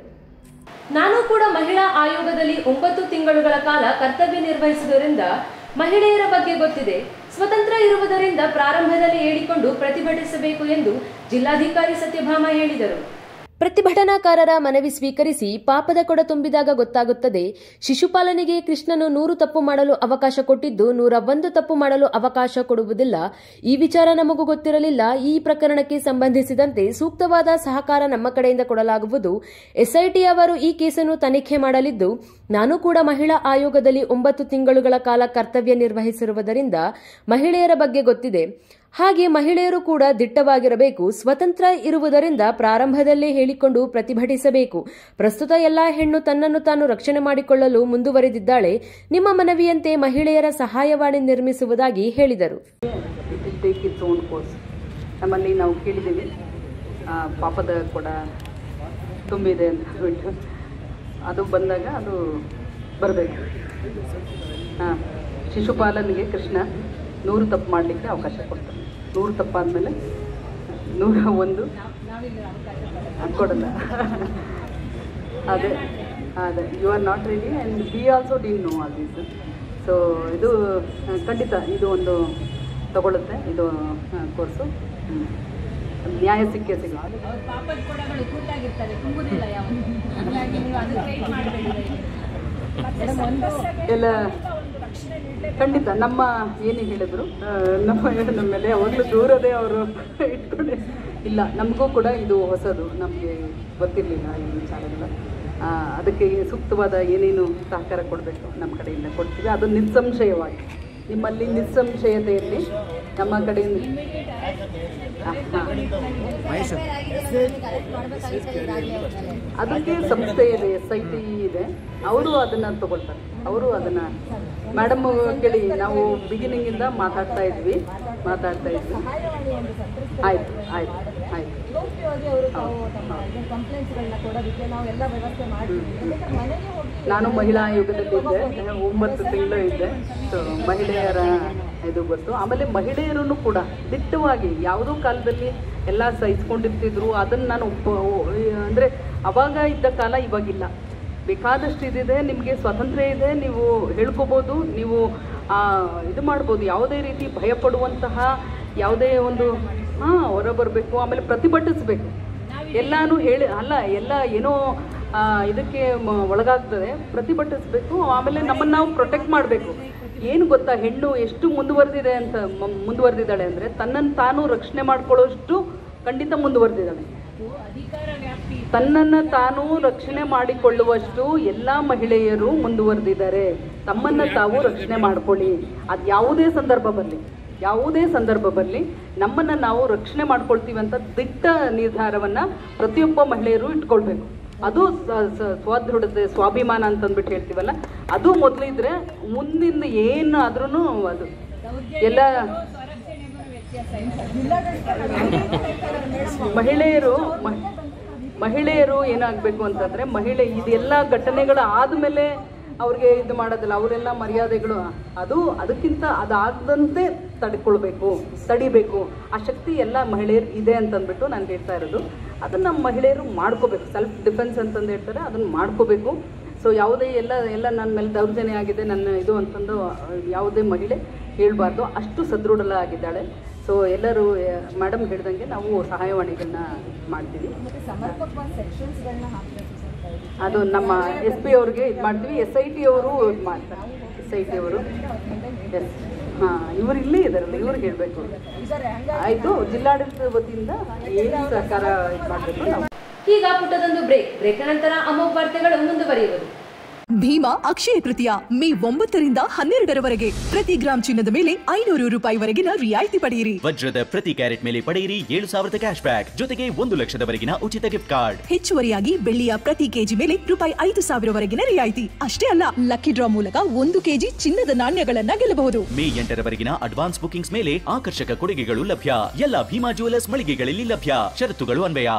ನಾನು ಕೂಡ ಮಹಿಳಾ ಆಯೋಗದಲ್ಲಿ ಒಂಬತ್ತು ತಿಂಗಳುಗಳ ಕಾಲ ಕರ್ತವ್ಯ ನಿರ್ವಹಿಸುವುದರಿಂದ ಮಹಿಳೆಯರ ಬಗ್ಗೆ ಗೊತ್ತಿದೆ ಸ್ವತಂತ್ರ ಇರುವುದರಿಂದ ಪ್ರಾರಂಭದಲ್ಲಿ ಹೇಳಿಕೊಂಡು ಪ್ರತಿಭಟಿಸಬೇಕು ಎಂದು ಜಿಲ್ಲಾಧಿಕಾರಿ ಸತ್ಯಭಾಮ ಹೇಳಿದರು ಪ್ರತಿಭಟನಾಕಾರರ ಮನವಿ ಸ್ವೀಕರಿಸಿ ಪಾಪದ ಕೊಡ ತುಂಬಿದಾಗ ಗೊತ್ತಾಗುತ್ತದೆ ಶಿಶುಪಾಲನೆಗೆ ಕೃಷ್ಣನು ನೂರು ತಪ್ಪು ಮಾಡಲು ಅವಕಾಶ ಕೊಟ್ಟಿದ್ದು ನೂರ ಒಂದು ತಪ್ಪು ಮಾಡಲು ಅವಕಾಶ ಕೊಡುವುದಿಲ್ಲ ಈ ವಿಚಾರ ನಮಗೂ ಗೊತ್ತಿರಲಿಲ್ಲ ಈ ಪ್ರಕರಣಕ್ಕೆ ಸಂಬಂಧಿಸಿದಂತೆ ಸೂಕ್ತವಾದ ಸಹಕಾರ ನಮ್ಮ ಕಡೆಯಿಂದ ಕೊಡಲಾಗುವುದು ಎಸ್ಐಟಿ ಅವರು ಈ ಕೇಸನ್ನು ತನಿಖೆ ಮಾಡಲಿದ್ದು ನಾನು ಕೂಡ ಮಹಿಳಾ ಆಯೋಗದಲ್ಲಿ ಒಂಬತ್ತು ತಿಂಗಳುಗಳ ಕಾಲ ಕರ್ತವ್ಯ ನಿರ್ವಹಿಸಿರುವುದರಿಂದ ಮಹಿಳೆಯರ ಬಗ್ಗೆ ಗೊತ್ತಿದೆ ಹಾಗೆ ಮಹಿಳೆಯರು ಕೂಡ ದಿಟ್ಟವಾಗಿರಬೇಕು ಸ್ವತಂತ್ರ ಇರುವುದರಿಂದ ಪ್ರಾರಂಭದಲ್ಲೇ ಹೇಳಿಕೊಂಡು ಪ್ರತಿಭಟಿಸಬೇಕು ಪ್ರಸ್ತುತ ಎಲ್ಲಾ ಹೆಣ್ಣು ತನ್ನನ್ನು ತಾನು ರಕ್ಷಣೆ ಮಾಡಿಕೊಳ್ಳಲು ಮುಂದುವರೆದಿದ್ದಾಳೆ ನಿಮ್ಮ ಮನವಿಯಂತೆ ಮಹಿಳೆಯರ ಸಹಾಯವಾಣಿ ನಿರ್ಮಿಸುವುದಾಗಿ ಹೇಳಿದರು it will take its own course ನಮ್ಮಲ್ಲಿ ನಾವು ಕೇಳಿದ್ದೀವಿ ಆ, ಪಾಪದ ಕೊಡ ತುಂಬಿದೆ ಅಂತ ಹೇಳ್ಬಿಟ್ಟು ಅದು ಬಂದಾಗ ಅದು ಬರಬೇಕು ಹಾಂ ಶಿಶುಪಾಲನಿಗೆ ಕೃಷ್ಣ ನೂರು ತಪ್ಪು ಮಾಡಲಿಕ್ಕೆ ಅವಕಾಶ ಕೊಡ್ತಾನೆ ನೂರು ತಪ್ಪಾದಮೇಲೆ ನೂರ ಒಂದು ಅದ್ ಕೊಡಲ್ಲ ಅದೇ ಅದೇ you are not ready and we also didn't know all these so ಇದು ಆ, ಖಂಡಿತ ಇದು ಒಂದು ತಗೊಳುತ್ತೆ ಇದು ಕೋರ್ಸು ನ್ಯಾಯ ಸಿಕ್ಕೇ ಸಿಗುತ್ತೆ ಎಲ್ಲ ಖಂಡಿತ ನಮ್ಮ ಏನು ಹೇಳಿದ್ರು ಆ, ನಮ್ಮ ನಮ್ಮ ಮೇಲೆ ಯಾವಾಗಲೂ ದೂರದೇ ಅವರು ಇಟ್ಕೊಂಡು ಇಲ್ಲ ನಮಗೂ ಕೂಡ ಇದು ಹೊಸದು ನಮಗೆ ಗೊತ್ತಿರಲಿಲ್ಲ ಈ ವಿಚಾರಗಳು ಆ, ಅದಕ್ಕೆ ಸೂಕ್ತವಾದ ಏನೇನು ಸಹಕಾರ ಕೊಡಬೇಕು ನಮ್ಮ ಕಡೆಯಿಂದ ಕೊಡ್ತೀವಿ ಅದು ನಿಸ್ಸಂಶಯವಾಗಿ ನಿಮ್ಮಲ್ಲಿ ನಿಸ್ಸಂಶಯತೆಯಲ್ಲಿ ನಮ್ಮ ಕಡೆಯಿಂದ ಆ, ಹಾ. ಅದಕ್ಕೆ ಸಂಸ್ಥೆ ಇದೆ ಎಸ್ ಐ ಟಿ ಇದೆ ಅವರು ಅದನ್ನ ತಗೊಳ್ತಾರೆ ಅವರು ಅದನ್ನ ಮೇಡಮ್ ಕೇಳಿ ನಾವು ಬಿಗಿನಿಂಗಿಂದ ಮಾತಾಡ್ತಾ ಇದ್ವಿ ಮಾತಾಡ್ತಾ ಇದ್ವಿ ಆಯ್ತು ಆಯ್ತು ಆಯ್ತು ನಾನು ಮಹಿಳಾ ಆಯೋಗದಲ್ಲಿ ಇದ್ದೆ ಒಂಬತ್ತು ತಿಂಗಳು ಇದ್ದೆ ಸೊ ಮಹಿಳೆಯರ ಇದು ಗೊತ್ತು ಆಮೇಲೆ ಮಹಿಳೆಯರು ಕೂಡ ದಿಟ್ಟವಾಗಿ ಯಾವುದೋ ಕಾಲದಲ್ಲಿ ಎಲ್ಲ ಸಹಿಸ್ಕೊಂಡಿರ್ತಿದ್ರು ಅದನ್ನು ನಾನು ಒಪ್ಪ ಅಂದರೆ ಅವಾಗ ಇದ್ದ ಕಾಲ ಇವಾಗಿಲ್ಲ ಬೇಕಾದಷ್ಟು ಇದಿದೆ ನಿಮಗೆ ಸ್ವಾತಂತ್ರ್ಯ ಇದೆ ನೀವು ಹೇಳ್ಕೊಬೋದು ನೀವು ಆ, ಇದು ಮಾಡ್ಬೋದು ಯಾವುದೇ ರೀತಿ ಭಯಪಡುವಂತಹ ಯಾವುದೇ ಒಂದು ಹಾಂ ಹೊರ ಬರಬೇಕು ಆಮೇಲೆ ಪ್ರತಿಭಟಿಸಬೇಕು ಎಲ್ಲಾನು ಹೇಳಿ ಅಲ್ಲ ಎಲ್ಲ ಏನೋ ಆ, ಇದಕ್ಕೆ ಮ- ಒಳಗಾಗ್ತದೆ ಪ್ರತಿಭಟಿಸಬೇಕು ಆಮೇಲೆ ನಮ್ಮನ್ನು ನಾವು ಪ್ರೊಟೆಕ್ಟ್ ಮಾಡಬೇಕು ಏನು ಗೊತ್ತಾ ಹೆಣ್ಣು ಎಷ್ಟು ಮುಂದುವರೆದಿದೆ ಅಂತ ಮ- ಮುಂದುವರೆದಿದ್ದಾಳೆ ಅಂದರೆ ತನ್ನನ್ನು ತಾನು ರಕ್ಷಣೆ ಮಾಡ್ಕೊಳ್ಳೋಷ್ಟು ಖಂಡಿತ ಮುಂದುವರೆದಿದ್ದಾಳೆ ತನ್ನನ್ನು ತಾನು ರಕ್ಷಣೆ ಮಾಡಿಕೊಳ್ಳುವಷ್ಟು ಎಲ್ಲ ಮಹಿಳೆಯರು ಮುಂದುವರೆದಿದ್ದಾರೆ ತಮ್ಮನ್ನು ತಾವು ರಕ್ಷಣೆ ಮಾಡ್ಕೊಳ್ಳಿ ಅದು ಯಾವುದೇ ಸಂದರ್ಭ ಬರಲಿ ಯಾವುದೇ ಸಂದರ್ಭ ಬರಲಿ ನಮ್ಮನ್ನು ನಾವು ರಕ್ಷಣೆ ಮಾಡ್ಕೊಳ್ತೀವಿ ಅಂತ ದಿಟ್ಟ ನಿರ್ಧಾರವನ್ನು ಪ್ರತಿಯೊಬ್ಬ ಮಹಿಳೆಯರು ಇಟ್ಕೊಳ್ಬೇಕು ಅದು ಸ- ಸ- ಸ್ವದೃಢತೆ ಸ್ವಾಭಿಮಾನ ಅಂತಂದ್ಬಿಟ್ಟು ಹೇಳ್ತೀವಲ್ಲ ಅದು ಮೊದಲಿದ್ರೆ ಮುಂದಿನ ಏನು ಆದ್ರೂ ಅದು ಎಲ್ಲ ಮಹಿಳೆಯರು ಮ- ಮಹಿಳೆಯರು ಏನಾಗಬೇಕು ಅಂತಂದ್ರೆ ಮಹಿಳೆ ಇದೆಲ್ಲ ಘಟನೆಗಳು ಆದಮೇಲೆ ಅವ್ರಿಗೆ ಇದು ಮಾಡೋದಿಲ್ಲ ಅವರೆಲ್ಲ ಮರ್ಯಾದೆಗಳು ಅದು ಅದಕ್ಕಿಂತ ಅದಾಗದಂತೆ ತಡ್ಕೊಳ್ಬೇಕು ತಡಿಬೇಕು ಆ ಶಕ್ತಿ ಎಲ್ಲ ಮಹಿಳೆಯರು ಇದೆ ಅಂತಂದ್ಬಿಟ್ಟು ನಾನು ಹೇಳ್ತಾ ಇರೋದು ಅದನ್ನು ನಮ್ಮ ಮಹಿಳೆಯರು ಮಾಡ್ಕೋಬೇಕು ಸೆಲ್ಫ್ ಡಿಫೆನ್ಸ್ ಅಂತಂದು ಹೇಳ್ತಾರೆ ಅದನ್ನು ಮಾಡ್ಕೋಬೇಕು ಸೊ ಯಾವುದೇ ಎಲ್ಲ ಎಲ್ಲ ನನ್ನ ಮೇಲೆ ದೌರ್ಜನ್ಯ ಆಗಿದೆ ನನ್ನ ಇದು ಅಂತಂದು ಯಾವುದೇ ಮಹಿಳೆ ಹೇಳಬಾರ್ದು ಅಷ್ಟು ಸದೃಢಲಾಗಿದ್ದಾಳೆ ಸೊ ಎಲ್ಲರೂ ಮೇಡಮ್ ಹೇಳ್ದಂಗೆ ನಾವು ಸಹಾಯವಾಣಿಗಳನ್ನ ಮಾಡ್ತೀವಿ ಅದು ನಮ್ಮ ಎಸ್ ಪಿ ಅವ್ರಿಗೆ ಇದು ಮಾಡ್ತೀವಿ ಎಸ್ ಐ ಟಿ ಅವರು ಇದು ಮಾಡ್ತಾರೆ ಎಸ್ ಐ ಟಿ ಅವರು ಎಸ್ ಹಾಂ ಇವರು ಇಲ್ಲೇ ಇದ್ದಾರಲ್ಲ ಇವ್ರಿಗೆ ಹೇಳಬೇಕು ಆಯಿತು ಜಿಲ್ಲಾಡಳಿತದ ವತಿಯಿಂದ ಏನು ಸಹಕಾರ ಇದು ಮಾಡಬೇಕು ನಾವು ಈಗ ಪುಟ್ಟದೊಂದು ಬ್ರೇಕ್ ಬ್ರೇಕ್ ನಂತರ ಅಮೋಘ ವಾರ್ತೆಗಳು ಮುಂದುವರಿಯುವುದು ಭೀಮಾ ಅಕ್ಷಯ ತೃತೀಯ ಮೇ ಒಂಬತ್ತರಿಂದ ಹನ್ನೆರಡರವರೆಗೆ ಪ್ರತಿ ಗ್ರಾಂ ಚಿನ್ನದ ಮೇಲೆ ಐನೂರು ರೂಪಾಯಿವರೆಗಿನ ರಿಯಾಯಿತಿ ಪಡೆಯಿರಿ ವಜ್ರದ ಪ್ರತಿ ಕ್ಯಾರೆಟ್ ಮೇಲೆ ಪಡೆಯಿರಿ ಏಳು ಸಾವಿರದ ಕ್ಯಾಶ್ ಬ್ಯಾಕ್ ಜೊತೆಗೆ ಒಂದು ಲಕ್ಷದವರೆಗಿನ ಉಚಿತ ಗಿಫ್ಟ್ ಕಾರ್ಡ್ ಹೆಚ್ಚುವರಿಯಾಗಿ ಬೆಳ್ಳಿಯ ಪ್ರತಿ ಕೆಜಿ ಮೇಲೆ ರೂಪಾಯಿ ಐದು ಸಾವಿರವರೆಗಿನ ರಿಯಾಯಿತಿ ಅಷ್ಟೇ ಅಲ್ಲ ಲಕ್ಕಿ ಡ್ರಾ ಮೂಲಕ ಒಂದು ಕೆಜಿ ಚಿನ್ನದ ನಾಣ್ಯಗಳನ್ನ ಗೆಲ್ಲಬಹುದು ಮೇ ಎಂಟರವರೆಗಿನ ಅಡ್ವಾನ್ಸ್ ಬುಕಿಂಗ್ಸ್ ಮೇಲೆ ಆಕರ್ಷಕ ಕೊಡುಗೆಗಳು ಲಭ್ಯ ಎಲ್ಲ ಭೀಮಾ ಜುವೆಲರ್ಸ್ ಮಳಿಗೆಗಳಲ್ಲಿ ಲಭ್ಯ ಷರತ್ತುಗಳು ಅನ್ವಯ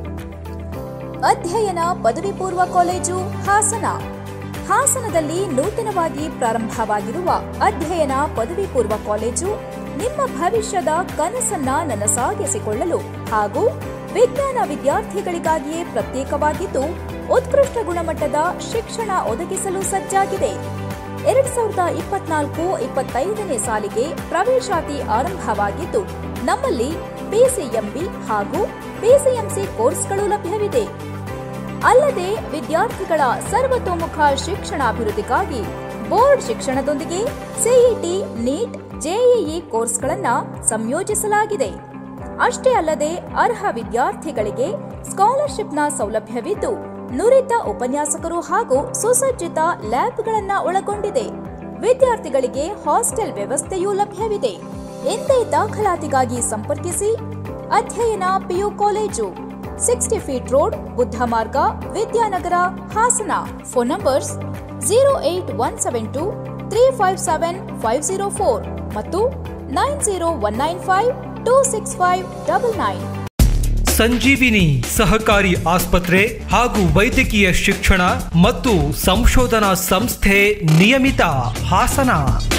ಅಧ್ಯಯನ ಪದವಿ ಪೂರ್ವ ಕಾಲೇಜು ಹಾಸನ ಹಾಸನದಲ್ಲಿ ನೂತನವಾಗಿ ಪ್ರಾರಂಭವಾಗಿರುವ ಅಧ್ಯಯನ ಪದವಿ ಪೂರ್ವ ಕಾಲೇಜು ನಿಮ್ಮ ಭವಿಷ್ಯದ ಕನಸನ್ನ ನನಸಾಗಿಸಿಕೊಳ್ಳಲು ಹಾಗೂ ವಿಜ್ಞಾನ ವಿದ್ಯಾರ್ಥಿಗಳಿಗಾಗಿಯೇ ಪ್ರತ್ಯೇಕವಾಗಿದ್ದು ಉತ್ಕೃಷ್ಟ ಗುಣಮಟ್ಟದ ಶಿಕ್ಷಣ ಒದಗಿಸಲು ಸಜ್ಜಾಗಿದೆ ಎರಡ್ ಸಾವಿರದ ಇಪ್ಪತ್ನಾಲ್ಕು ಇಪ್ಪತ್ತೈದನೇ ಸಾಲಿಗೆ ಪ್ರವೇಶಾತಿ ಆರಂಭವಾಗಿದ್ದು ನಮ್ಮಲ್ಲಿ ಪಿಸಿಎಂಬಿ ಹಾಗೂ ಪಿಸಿಎಂಸಿ ಕೋರ್ಸ್ಗಳು ಲಭ್ಯವಿದೆ ಅಲ್ಲದೆ ವಿದ್ಯಾರ್ಥಿಗಳ ಸರ್ವತೋಮುಖ ಶಿಕ್ಷಣಾಭಿವೃದ್ಧಿಗಾಗಿ ಬೋರ್ಡ್ ಶಿಕ್ಷಣದೊಂದಿಗೆ ಸಿಇಟಿ ನೀಟ್ ಜೆಇಇ ಕೋರ್ಸ್ಗಳನ್ನು ಸಂಯೋಜಿಸಲಾಗಿದೆ ಅಷ್ಟೇ ಅಲ್ಲದೆ ಅರ್ಹ ವಿದ್ಯಾರ್ಥಿಗಳಿಗೆ ಸ್ಕಾಲರ್ಶಿಪ್ನ ಸೌಲಭ್ಯವಿದ್ದು ನುರಿತ ಉಪನ್ಯಾಸಕರು ಹಾಗೂ ಸುಸಜ್ಜಿತ ಲ್ಯಾಬ್ಗಳನ್ನು ಒಳಗೊಂಡಿದೆ ವಿದ್ಯಾರ್ಥಿಗಳಿಗೆ ಹಾಸ್ಟೆಲ್ ವ್ಯವಸ್ಥೆಯೂ ಲಭ್ಯವಿದೆ ಎಂದೇ ದಾಖಲಾತಿಗಾಗಿ ಸಂಪರ್ಕಿಸಿ ಅಧ್ಯಯನ PU college sixty feet road Buddha Marga Vidyanagara Hassan phone numbers zero eight one seven two three five seven five zero four ಮತ್ತು nine zero one nine five two six five double nine Sanjeevini ಸಹಕಾರಿ ಆಸ್ಪತ್ರೆ ಹಾಗೂ ವೈದ್ಯಕೀಯ ಶಿಕ್ಷಣ ಮತ್ತು ಸಂಶೋಧನಾ ಸಂಸ್ಥೆ ನಿಯಮಿತ ಹಾಸನ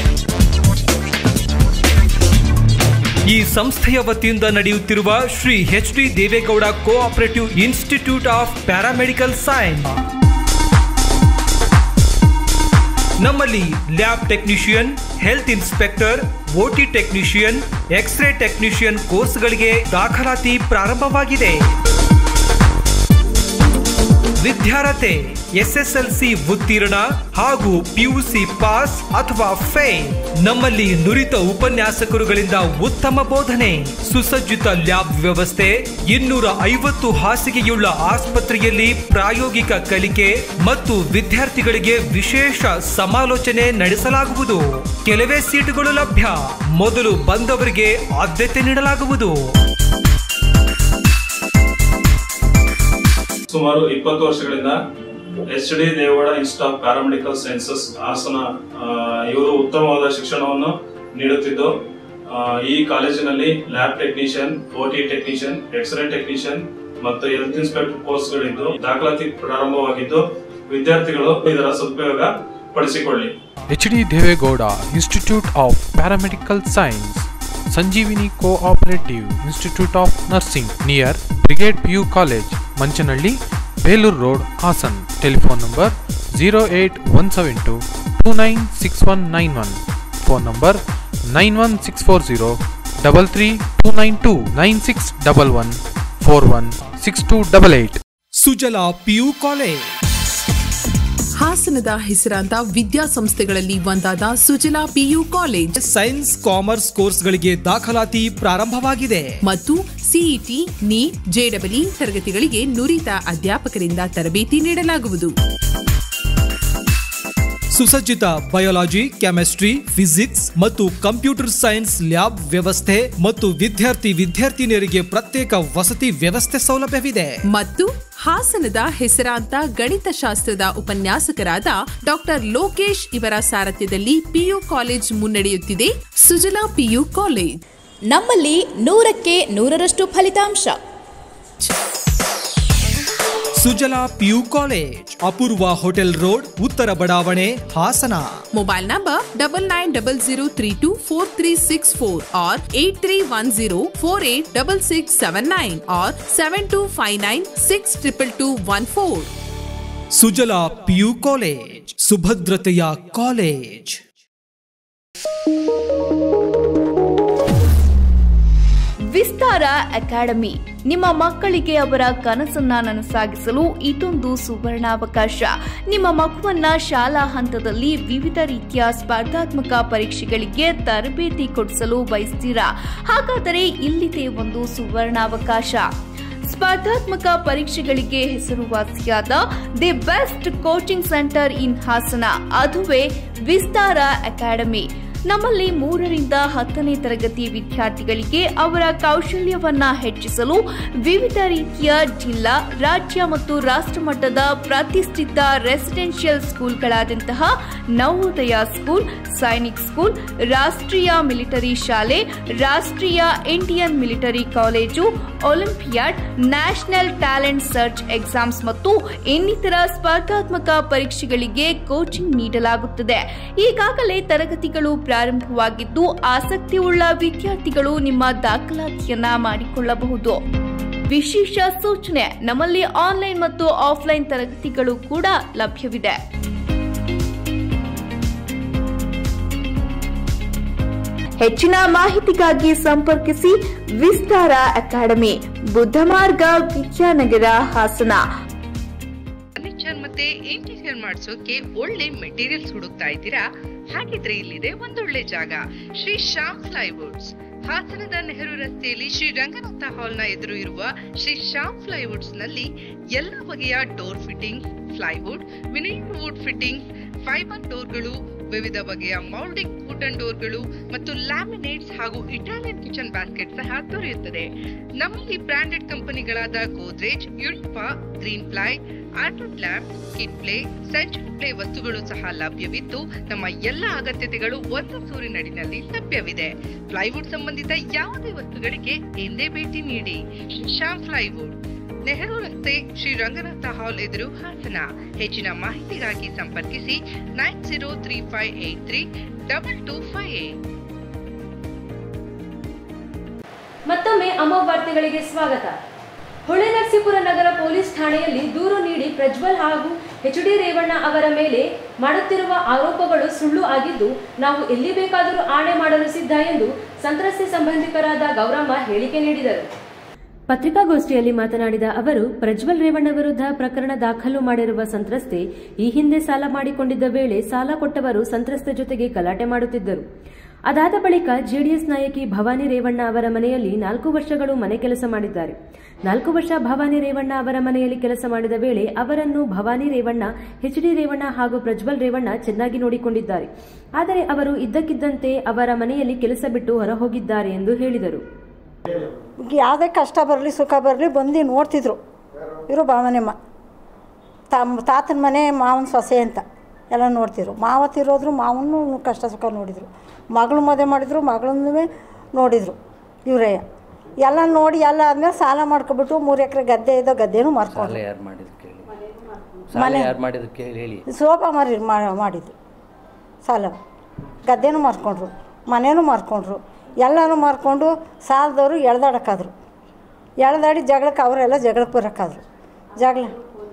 ಈ ಸಂಸ್ಥೆಯ ವತಿಯಿಂದ ನಡೆಯುತ್ತಿರುವ Shri H D Devegowda cooperative institute of paramedical science ನಮ್ಮಲ್ಲಿ lab technician health inspector OT technician X ray technician ಕೋರ್ಸ್ಗಳಿಗೆ ದಾಖಲಾತಿ ಪ್ರಾರಂಭವಾಗಿದೆ ವಿದ್ಯಾರ್ಹತೆ ಎಸ್ಎಸ್ಎಲ್ಸಿ ಉತ್ತೀರ್ಣ ಹಾಗೂ ಪಿಯುಸಿ ಪಾಸ್ ಅಥವಾ ಫೇಲ್ ನಮ್ಮಲ್ಲಿ ನುರಿತ ಉಪನ್ಯಾಸಕರುಗಳಿಂದ ಉತ್ತಮ ಬೋಧನೆ ಸುಸಜ್ಜಿತ ಲ್ಯಾಬ್ ವ್ಯವಸ್ಥೆ ಇನ್ನೂರ ಐವತ್ತು ಹಾಸಿಗೆಯುಳ್ಳ ಆಸ್ಪತ್ರೆಯಲ್ಲಿ ಪ್ರಾಯೋಗಿಕ ಕಲಿಕೆ ಮತ್ತು ವಿದ್ಯಾರ್ಥಿಗಳಿಗೆ ವಿಶೇಷ ಸಮಾಲೋಚನೆ ನಡೆಸಲಾಗುವುದು ಕೆಲವೇ ಸೀಟುಗಳು ಲಭ್ಯ ಮೊದಲು ಬಂದವರಿಗೆ ಆದ್ಯತೆ ನೀಡಲಾಗುವುದು ಸುಮಾರು ಇಪ್ಪತ್ತು ವರ್ಷಗಳಿಂದ H D Devegowda institute of paramedical sciences Hassan ಆ, ಇವರು ಉತ್ತಮವಾದ ಶಿಕ್ಷಣವನ್ನು ನೀಡುತ್ತಿದ್ದು ಆ, ಈ ಕಾಲೇಜಿನಲ್ಲಿ lab technician OT technician X ray technician ಮತ್ತು ಹೆಲ್ತ್ ಇನ್ಸ್ಪೆಕ್ಟರ್ ಕೋರ್ಸ್ಗಳಿದ್ದು ದಾಖಲಾತಿ ಪ್ರಾರಂಭವಾಗಿದ್ದು ವಿದ್ಯಾರ್ಥಿಗಳು ಇದರ ಸದುಪಯೋಗ ಪಡಿಸಿಕೊಳ್ಳಿ H D Devegowda institute of paramedical science Sanjeevini cooperative institute of nursing near Brigade P U college Manchanahalli Belur road Hassan telephone number zero eight one seven two two nine six one nine one phone number nine one six four zero double three two nine two nine six double one four one six two double eight Sujala PU college ಹಾಸನದ ಹೆಸರಾಂತ ವಿದ್ಯಾಸಂಸ್ಥೆಗಳಲ್ಲಿ ಒಂದಾದ Sujala PU college science commerce ಕೋರ್ಸ್ಗಳಿಗೆ ದಾಖಲಾತಿ ಪ್ರಾರಂಭವಾಗಿದೆ ಮತ್ತು ಸಿಇಟಿ ನೀಟ್ ಜೆಡಬ್ಲ್ಇ ತರಗತಿಗಳಿಗೆ ನುರಿತ ಅಧ್ಯಾಪಕರಿಂದ ತರಬೇತಿ ನೀಡಲಾಗುವುದು ಸುಸಜ್ಜಿತ ಬಯೋಲಾಜಿ ಕೆಮಿಸ್ಟ್ರಿ ಫಿಸಿಕ್ಸ್ ಮತ್ತು ಕಂಪ್ಯೂಟರ್ ಸೈನ್ಸ್ ಲ್ಯಾಬ್ ವ್ಯವಸ್ಥೆ ಮತ್ತು ವಿದ್ಯಾರ್ಥಿ ವಿದ್ಯಾರ್ಥಿನಿಯರಿಗೆ ಪ್ರತ್ಯೇಕ ವಸತಿ ವ್ಯವಸ್ಥೆ ಸೌಲಭ್ಯವಿದೆ ಮತ್ತು ಹಾಸನದ ಹೆಸರಾಂತ ಗಣಿತಶಾಸ್ತ್ರದ ಉಪನ್ಯಾಸಕರಾದ ಡಾಕ್ಟರ್ ಲೋಕೇಶ್ ಇವರ ಸಾರಥ್ಯದಲ್ಲಿ ಪಿಯು ಕಾಲೇಜ್ ಮುನ್ನಡೆಯುತ್ತಿದೆ ಸುಜಲಾ ಪಿಯು ಕಾಲೇಜ್ ನಮ್ಮಲ್ಲಿ ನೂರಕ್ಕೆ ನೂರರಷ್ಟು ಫಲಿತಾಂಶ Sujala PU college Apoorva hotel road ಉತ್ತರ ಬಡಾವಣೆ Hassan mobile number double nine double zero three two four three six four or eight three one zero four eight double six seven nine or seven two five nine six triple two one four Sujala PU college ಸುಭದ್ರತೆಯ ಕಾಲೇಜ್ ವಿಸ್ತಾರ ಅಕಾಡೆಮಿ ನಿಮ್ಮ ಮಕ್ಕಳಿಗೆ ಅವರ ಕನಸನ್ನ ನನಸಾಗಿಸಲು ಇದೊಂದು ಸುವರ್ಣಾವಕಾಶ ನಿಮ್ಮ ಮಗುವನ್ನ ಶಾಲಾ ಹಂತದಲ್ಲಿ ವಿವಿಧ ರೀತಿಯ ಸ್ಪರ್ಧಾತ್ಮಕ ಪರೀಕ್ಷೆಗಳಿಗೆ ತರಬೇತಿ ಕೊಡಿಸಲು ಬಯಸ್ತೀರಾ ಹಾಗಾದರೆ ಇಲ್ಲಿದೆ ಒಂದು ಸುವರ್ಣಾವಕಾಶ ಸ್ಪರ್ಧಾತ್ಮಕ ಪರೀಕ್ಷೆಗಳಿಗೆ ಹೆಸರುವಾಸಿಯಾದ the best coaching centre in Hassan ಅದುವೇ ವಿಸ್ತಾರ ಅಕಾಡೆಮಿ ನಮ್ಮಲ್ಲಿ ಮೂರರಿಂದ ಹತ್ತನೇ ತರಗತಿ ವಿದ್ಯಾರ್ಥಿಗಳಿಗೆ ಅವರ ಕೌಶಲ್ಯವನ್ನ ಹೆಚ್ಚಿಸಲು ವಿವಿಧ ರೀತಿಯ ಜಿಲ್ಲಾ ರಾಜ್ಯ ಮತ್ತು ರಾಷ್ಟ್ರ ಮಟ್ಟದ ಪ್ರತಿಷ್ಠಿತ ರೆಸಿಡೆನ್ಷಿಯಲ್ ಸ್ಕೂಲ್ಗಳಾದಂತಹ ನವೋದಯ ಸ್ಕೂಲ್ ಸೈನಿಕ್ ಸ್ಕೂಲ್ ರಾಷ್ಟ್ರೀಯ ಮಿಲಿಟರಿ ಶಾಲೆ ರಾಷ್ಟ್ರೀಯ Indian military college olympiad national talent search exams ಮತ್ತು ಇನ್ನಿತರ ಸ್ಪರ್ಧಾತ್ಮಕ ಪರೀಕ್ಷೆಗಳಿಗೆ ಕೋಚಿಂಗ್ ನೀಡಲಾಗುತ್ತದೆ ಈಗಾಗಲೇ ತರಗತಿಗಳು ಪ್ರಾರಂಭವಾಗಿದ್ದು ಆಸಕ್ತಿಯುಳ್ಳ ವಿದ್ಯಾರ್ಥಿಗಳು ನಿಮ್ಮ ದಾಖಲಾತಿಯನ್ನ ಮಾಡಿಕೊಳ್ಳಬಹುದು ವಿಶೇಷ ಸೂಚನೆ ನಮ್ಮಲ್ಲಿ ಆನ್ಲೈನ್ ಮತ್ತು ಆಫ್ಲೈನ್ ತರಗತಿಗಳು ಕೂಡ ಲಭ್ಯವಿದೆ ಹೆಚ್ಚಿನ ಮಾಹಿತಿಗಾಗಿ ಸಂಪರ್ಕಿಸಿ ವಿಸ್ತಾರ ಅಕಾಡೆಮಿ ಬುದ್ಧಮಾರ್ಗ ವಿದ್ಯಾನಗರ ಹಾಸನ ಫರ್ನಿಚರ್ ಮತ್ತೆ ಇಂಟೀರಿಯರ್ ಮಾಡಿಸೋಕೆ ಒಳ್ಳೆ ಮೆಟೀರಿಯಲ್ಸ್ ಹುಡುಕ್ತಾ ಇದ್ದೀರಾ ಹಾಗಿದ್ರೆ ಇಲ್ಲಿದೆ ಒಂದೊಳ್ಳೆ ಜಾಗ ಶ್ರೀ ಶ್ಯಾಮ್ ಪ್ಲೈವುಡ್ಸ್ ಹಾಸನದ ನೆಹರು ರಸ್ತೆಯಲ್ಲಿ ಶ್ರೀ ರಂಗನಾಥ ಹಾಲ್ ನ ಎದುರು ಇರುವ ಶ್ರೀ ಶ್ಯಾಮ್ ಪ್ಲೈವುಡ್ಸ್ ನಲ್ಲಿ ಎಲ್ಲ ಬಗೆಯ door fitting plywood vinyl wood fitting fibre ಡೋರ್ಗಳು ವಿವಿಧ ಬಗೆಯ ಮೌಲ್ಡಿಂಗ್ ವುಡನ್ ಡೋರ್ಗಳು ಮತ್ತು ಲ್ಯಾಮಿನೇಟ್ಸ್ ಹಾಗೂ ಇಟಾಲಿಯನ್ ಕಿಚನ್ ಬ್ಯಾಸ್ಕೆಟ್ ಸಹ ದೊರೆಯುತ್ತದೆ ನಮ್ಮಲ್ಲಿ ಬ್ರಾಂಡೆಡ್ ಕಂಪನಿಗಳಾದ ಗೋದ್ರೇಜ್ ಯುಲ್ಪಾ ಗ್ರೀನ್ ಪ್ಲೈ ಆರ್ಟನ್ ಲ್ಯಾಬ್ ಕಿಡ್ ಪ್ಲೇ ಸೆಂಚುರಿ ಪ್ಲೇ ವಸ್ತುಗಳು ಸಹ ಲಭ್ಯವಿದ್ದು ನಮ್ಮ ಎಲ್ಲ ಅಗತ್ಯತೆಗಳು ಒಂದು ಸೂರಿನಡಿನಲ್ಲಿ ಲಭ್ಯವಿದೆ ಪ್ಲೈವುಡ್ ಸಂಬಂಧಿತ ಯಾವುದೇ ವಸ್ತುಗಳಿಗೆ ಎಂದೇ ಭೇಟಿ ನೀಡಿ ಶ್ಯಾಮ್ ಪ್ಲೈವುಡ್ ನೆಹರು ರಸ್ತೆ ಶ್ರೀ ರಂಗನಾಥ ಹಾಲ್ ಎದುರು ಹಾಸನ ಹೆಚ್ಚಿನ ಮಾಹಿತಿಗಾಗಿ ಸಂಪರ್ಕಿಸಿ nine zero three five eight three double two five eight ಮತ್ತೊಮ್ಮೆ ಅಮೋಘ ವಾರ್ತೆಗಳಿಗೆ ಸ್ವಾಗತ ಹೊಳೆನರಸೀಪುರ ನಗರ ಪೊಲೀಸ್ ಠಾಣೆಯಲ್ಲಿ ದೂರು ನೀಡಿ ಪ್ರಜ್ವಲ್ ಹಾಗೂ ಎಚ್ ಡಿ ರೇವಣ್ಣ ಅವರ ಮೇಲೆ ಮಾಡುತ್ತಿರುವ ಆರೋಪಗಳು ಸುಳ್ಳು ಆಗಿದ್ದು ನಾವು ಎಲ್ಲಿ ಬೇಕಾದರೂ ಆಣೆ ಮಾಡಲು ಸಿದ್ಧ ಎಂದು ಸಂತ್ರಸ್ತೆ ಸಂಬಂಧಿಕರಾದ ಗೌರಮ್ಮ ಹೇಳಿಕೆ ನೀಡಿದರು ಪತ್ರಿಕಾಗೋಷ್ಠಿಯಲ್ಲಿ ಮಾತನಾಡಿದ ಅವರು ಪ್ರಜ್ವಲ್ ರೇವಣ್ಣ ವಿರುದ್ಧ ಪ್ರಕರಣ ದಾಖಲು ಮಾಡಿರುವ ಸಂತ್ರಸ್ತೆ ಈ ಹಿಂದೆ ಸಾಲ ಮಾಡಿಕೊಂಡಿದ್ದ ವೇಳೆ ಸಾಲ ಕೊಟ್ಟವರು ಸಂತ್ರಸ್ತೆ ಜೊತೆಗೆ ಗಲಾಟೆ ಮಾಡುತ್ತಿದ್ದರು ಅದಾದ ಬಳಿಕ ಜೆಡಿಎಸ್ ನಾಯಕಿ ಭವಾನಿ ರೇವಣ್ಣ ಅವರ ಮನೆಯಲ್ಲಿ ನಾಲ್ಕು ವರ್ಷಗಳು ಮನೆ ಕೆಲಸ ಮಾಡಿದ್ದಾರೆ ನಾಲ್ಕು ವರ್ಷ ಭವಾನಿ ರೇವಣ್ಣ ಅವರ ಮನೆಯಲ್ಲಿ ಕೆಲಸ ಮಾಡಿದ ವೇಳೆ ಅವರನ್ನು ಭವಾನಿ ರೇವಣ್ಣ ಎಚ್ ಡಿ ರೇವಣ್ಣ ಹಾಗೂ ಪ್ರಜ್ವಲ್ ರೇವಣ್ಣ ಚೆನ್ನಾಗಿ ನೋಡಿಕೊಂಡಿದ್ದಾರೆ ಆದರೆ ಅವರು ಇದ್ದಕ್ಕಿದ್ದಂತೆ ಅವರ ಮನೆಯಲ್ಲಿ ಕೆಲಸ ಬಿಟ್ಟು ಹೊರಹೋಗಿದ್ದಾರೆ ಎಂದು ಹೇಳಿದರು ಯಾವುದೇ ಕಷ್ಟ ಬರಲಿ ಸುಖ ಬರಲಿ ಬಂದು ನೋಡ್ತಿದ್ರು ಇವರು ಭಾವನೆಮ್ಮ ತಮ್ಮ ತಾತನ ಮನೆ ಮಾವನ ಸೊಸೆ ಅಂತ ಎಲ್ಲ ನೋಡ್ತಿದ್ರು ಮಾವ ತಿರೋದ್ರು ಮಾವನು ಕಷ್ಟ ಸುಖ ನೋಡಿದರು ಮಗಳು ಮದುವೆ ಮಾಡಿದ್ರು ಮಗಳನ್ನೂ ನೋಡಿದರು ಇವರೇ ಎಲ್ಲ ನೋಡಿ ಎಲ್ಲ ಆದಮೇಲೆ ಸಾಲ ಮಾಡ್ಕೊಬಿಟ್ಟು ಮೂರು ಎಕರೆ ಗದ್ದೆ ಇದ್ದೋ ಗದ್ದೆನೂ ಸಾಲ ಮಾರ್ಕೊಂಡು ಯಾರು ಮಾಡಿದ್ರು ಕೇಳಿ ಸಾಲ ಮನೆ- ಯಾರು ಮಾಡಿದ್ರು ಕೇಳಿ ಹೇಳಿ ಸೋಫಾ ಮಾರಿ ಮಾ- ಮಾಡಿದ್ದು ಸಾಲ ಗದ್ದೆನೂ ಮಾರ್ಕೊಂಡ್ರು ಮನೇನೂ ಮಾರ್ಕೊಂಡ್ರು ಎಲ್ಲನೂ ಮಾರ್ಕೊಂಡು ಸಾಲದವರು ಎಳ್ದಾಡಕ್ಕಾದ್ರು ಎಳ್ದಾಡಿ ಜಗಳಕ್ಕೆ ಅವರೆಲ್ಲ ಜಗಳಕ್ಕೆ ಬರೋಕ್ಕಾದ್ರು ಜಗಳ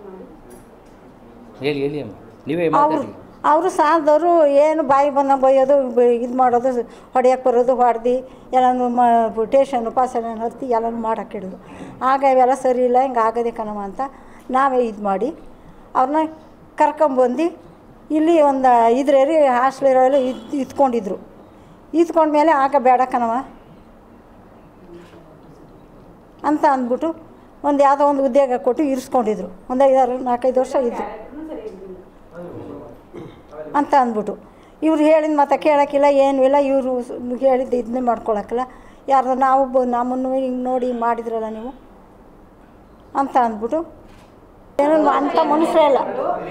ಹೇಳಿ ಹೇಳಿ ಅಮ್ಮ ನೀವೇ ಅವರು ಮಾತಾಡಿ ಅವರು ಸಾಲದವರು ಏನು ಬಾಯಿ ಬಂದ ಬೈಯೋದು ಇದು ಮಾಡೋದು ಹೊಡೆಯಕ್ಕೆ ಬರೋದು ಹೊಡೆದು ಎಲ್ಲನೂ ಮ ಟೇಷನ್ನು ಪಾಸನ್ನು ಹತ್ತಿ ಎಲ್ಲನೂ ಮಾಡಕ್ಕೆ ಹಿಡಿದು ಆಗ ಇವೆಲ್ಲ ಸರಿ ಇಲ್ಲ ಹಿಂಗೆ ಆಗದೆ ಕಣವ ಅಂತ ನಾವೇ ಇದು ಮಾಡಿ ಅವ್ರನ್ನ ಕರ್ಕೊಂಬಂದು ಇಲ್ಲಿ ಒಂದು ಇದ್ರೇರಿ ಹಾಸ್ಟ್ಲಿರೋಲ್ಲ ಇದ್ ಇದ್ಕೊಂಡಿದ್ರು ಇದ್ಕೊಂಡ್ಮೇಲೆ ಆಗ ಬೇಡ ಕಣವ ಅಂತ ಅಂದ್ಬಿಟ್ಟು ಒಂದು ಯಾವುದೋ ಒಂದು ಉದ್ಯೋಗ ಕೊಟ್ಟು ಇರಿಸ್ಕೊಂಡಿದ್ರು ಒಂದು ಐದಾರು ನಾಲ್ಕೈದು ವರ್ಷ ಇದ್ದು ಅಂತ ಅಂದ್ಬಿಟ್ಟು ಇವ್ರು ಹೇಳಿದ ಮತ್ತೆ ಕೇಳೋಕ್ಕಿಲ್ಲ ಏನೂ ಇಲ್ಲ ಇವರು ಹೇಳಿದ್ದು ಇದನ್ನೇ ಮಾಡ್ಕೊಳಕ್ಕಿಲ್ಲ ಯಾರ್ದು ನಾವು ಬ ನಮ್ಮನ್ನು ಹಿಂಗೆ ನೋಡಿ ಹಿಂಗೆ ಮಾಡಿದ್ರಲ್ಲ ನೀವು ಅಂತ ಅಂದ್ಬಿಟ್ಟು ಏನೋ ಅಂಥ ಮನುಷ್ಯರೇ ಅಲ್ಲ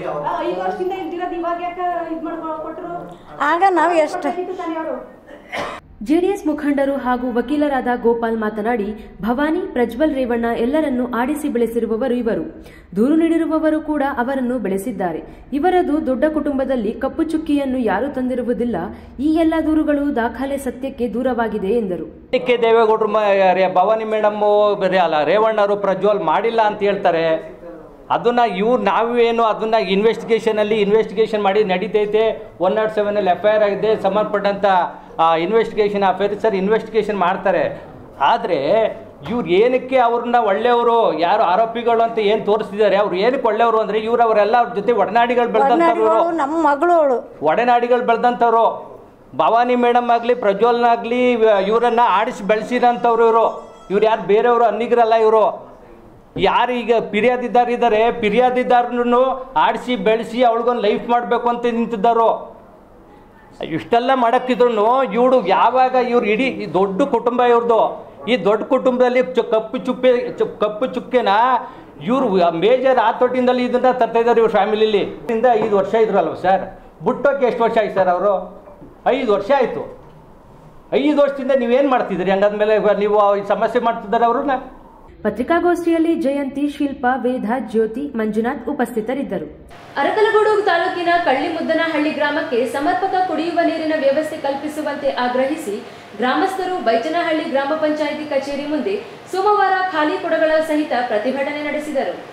ಆಗ ನಾವು ಎಷ್ಟು ಜೆಡಿಎಸ್ ಮುಖಂಡರು ಹಾಗೂ ವಕೀಲರಾದ ಗೋಪಾಲ್ ಮಾತನಾಡಿ ಭವಾನಿ ಪ್ರಜ್ವಲ್ ರೇವಣ್ಣ ಎಲ್ಲರನ್ನೂ ಆಡಿಸಿ ಬೆಳೆಸಿರುವವರು ಇವರು ದೂರು ನೀಡಿರುವವರು ಕೂಡ ಅವರನ್ನು ಬೆಳೆಸಿದ್ದಾರೆ ಇವರದು ದೊಡ್ಡ ಕುಟುಂಬದಲ್ಲಿ ಕಪ್ಪು ಚುಕ್ಕಿಯನ್ನು ಯಾರೂ ತಂದಿರುವುದಿಲ್ಲ ಈ ಎಲ್ಲ ದೂರುಗಳು ದಾಖಲೆ ಸತ್ಯಕ್ಕೆ ದೂರವಾಗಿದೆ ಎಂದರು ಕೆ ದೇವೇಗೌಡರು ಮ- ರೇ- ಭವಾನಿ ಮೇಡಮ್ಮು ರೇ- ಅಲ್ಲ ರೇವಣ್ಣರು ಪ್ರಜ್ವಲ್ ಮಾಡಿಲ್ಲ ಅಂತ ಹೇಳ್ತಾರೆ ಅದನ್ನ ಇವ್ರು ನಾವೇನು ಅದನ್ನ ಇನ್ವೆಸ್ಟಿಗೇಷನಲ್ಲಿ ಇನ್ವೆಸ್ಟಿಗೇಷನ್ ಮಾಡಿ ನಡೀತೈತೆ ಒನ್ ನಾಟ್ ಸೆವೆನಲ್ಲಿ ಎಫ್ ಐ ಆರ್ ಆಗಿದೆ ಸಂಬಂಧಪಟ್ಟಂಥ ಇನ್ವೆಸ್ಟಿಗೇಷನ್ ಆಫೀಸರ್ ಇನ್ವೆಸ್ಟಿಗೇಷನ್ ಮಾಡ್ತಾರೆ ಆದರೆ ಇವ್ರು ಏನಕ್ಕೆ ಅವ್ರನ್ನ ಒಳ್ಳೆಯವರು ಯಾರು ಆರೋಪಿಗಳು ಅಂತ ಏನು ತೋರಿಸ್ತಿದ್ದಾರೆ ಅವ್ರು ಏನಕ್ಕೆ ಒಳ್ಳೆಯವರು ಅಂದರೆ ಇವ್ರು ಅವರೆಲ್ಲ ಅವ್ರ ಜೊತೆ ಒಡನಾಡಿಗಳು ಬೆಳೆದಂಥವ್ರು ಒಡನಾಡಿಗಳು ನಮ್ಮ ಮಗಳು ಅವಳು ಒಡನಾಡಿಗಳು ಬೆಳೆದಂಥವ್ರು ಭವಾನಿ ಮೇಡಮ್ ಆಗಲಿ ಪ್ರಜ್ವಲ್ನಾಗಲಿ ಇವರನ್ನ ಆಡಿಸಿ ಬೆಳೆಸಿರೋಂಥವ್ರು ಇವರು ಇವ್ರು ಯಾರು ಬೇರೆಯವರು ಅನ್ನಿಗರಲ್ಲ ಇವರು ಯಾರು ಈಗ ಪಿರಿಯಾದಿದ್ದಾರೆ ಇದ್ದಾರೆ ಪಿರಿಯಾದಿದ್ದಾರನ್ನು ಆಡಿಸಿ ಬೆಳೆಸಿ ಅವಳಿಗೊಂದು ಲೈಫ್ ಮಾಡಬೇಕು ಅಂತ ನಿಂತಿದ್ದಾರೋ ಇಷ್ಟೆಲ್ಲ ಮಾಡಕ್ಕಿದ್ರು ಇವಳು ಯಾವಾಗ ಇವ್ರು ಇಡೀ ಈ ದೊಡ್ಡ ಕುಟುಂಬ ಇವ್ರದ್ದು ಈ ದೊಡ್ಡ ಕುಟುಂಬದಲ್ಲಿ ಚು ಕಪ್ಪು ಚುಪ್ಪೆ ಚು- ಕಪ್ಪು ಚುಕ್ಕೆನ ಇವರು ಮೇಜರ್ ಆತೋಟಿಂದಲ್ಲಿ ಇದನ್ನ ತರ್ತಾ ಇದ್ದಾರೆ ಇವ್ರ ಫ್ಯಾಮಿಲಿಲಿ ಇಂದ ಐದು ವರ್ಷ ಇದ್ರಲ್ವ ಸರ್ ಬಿಟ್ಟೋಕೆ ಎಷ್ಟು ವರ್ಷ ಆಯ್ತು ಸರ್ ಅವರು ಐದು ವರ್ಷ ಆಯಿತು ಐದು ವರ್ಷದಿಂದ ನೀವೇನು ಮಾಡ್ತಿದ್ರಿ ಹಂಗಾದ್ಮೇಲೆ ನೀವು ಈ ಸಮಸ್ಯೆ ಮಾಡ್ತಿದ್ದಾರೆ ಅವ್ರನ್ನ ಪತ್ರಿಕಾಗೋಷ್ಠಿಯಲ್ಲಿ ಜಯಂತಿ ಶಿಲ್ಪಾ ವೇದ ಜ್ಯೋತಿ ಮಂಜುನಾಥ್ ಉಪಸ್ಥಿತರಿದ್ದರು ಅರಕಲಗೂಡು ತಾಲೂಕಿನ ಕಳ್ಳಿಮುದ್ದನಹಳ್ಳಿ ಗ್ರಾಮಕ್ಕೆ ಸಮರ್ಪಕ ಕುಡಿಯುವ ನೀರಿನ ವ್ಯವಸ್ಥೆ ಕಲ್ಪಿಸುವಂತೆ ಆಗ್ರಹಿಸಿ ಗ್ರಾಮಸ್ಥರು ಬೈಚನಹಳ್ಳಿ ಗ್ರಾಮ ಪಂಚಾಯಿತಿ ಕಚೇರಿ ಮುಂದೆ ಸೋಮವಾರ ಖಾಲಿ ಕೊಡಗಳ ಸಹಿತ ಪ್ರತಿಭಟನೆ ನಡೆಸಿದರು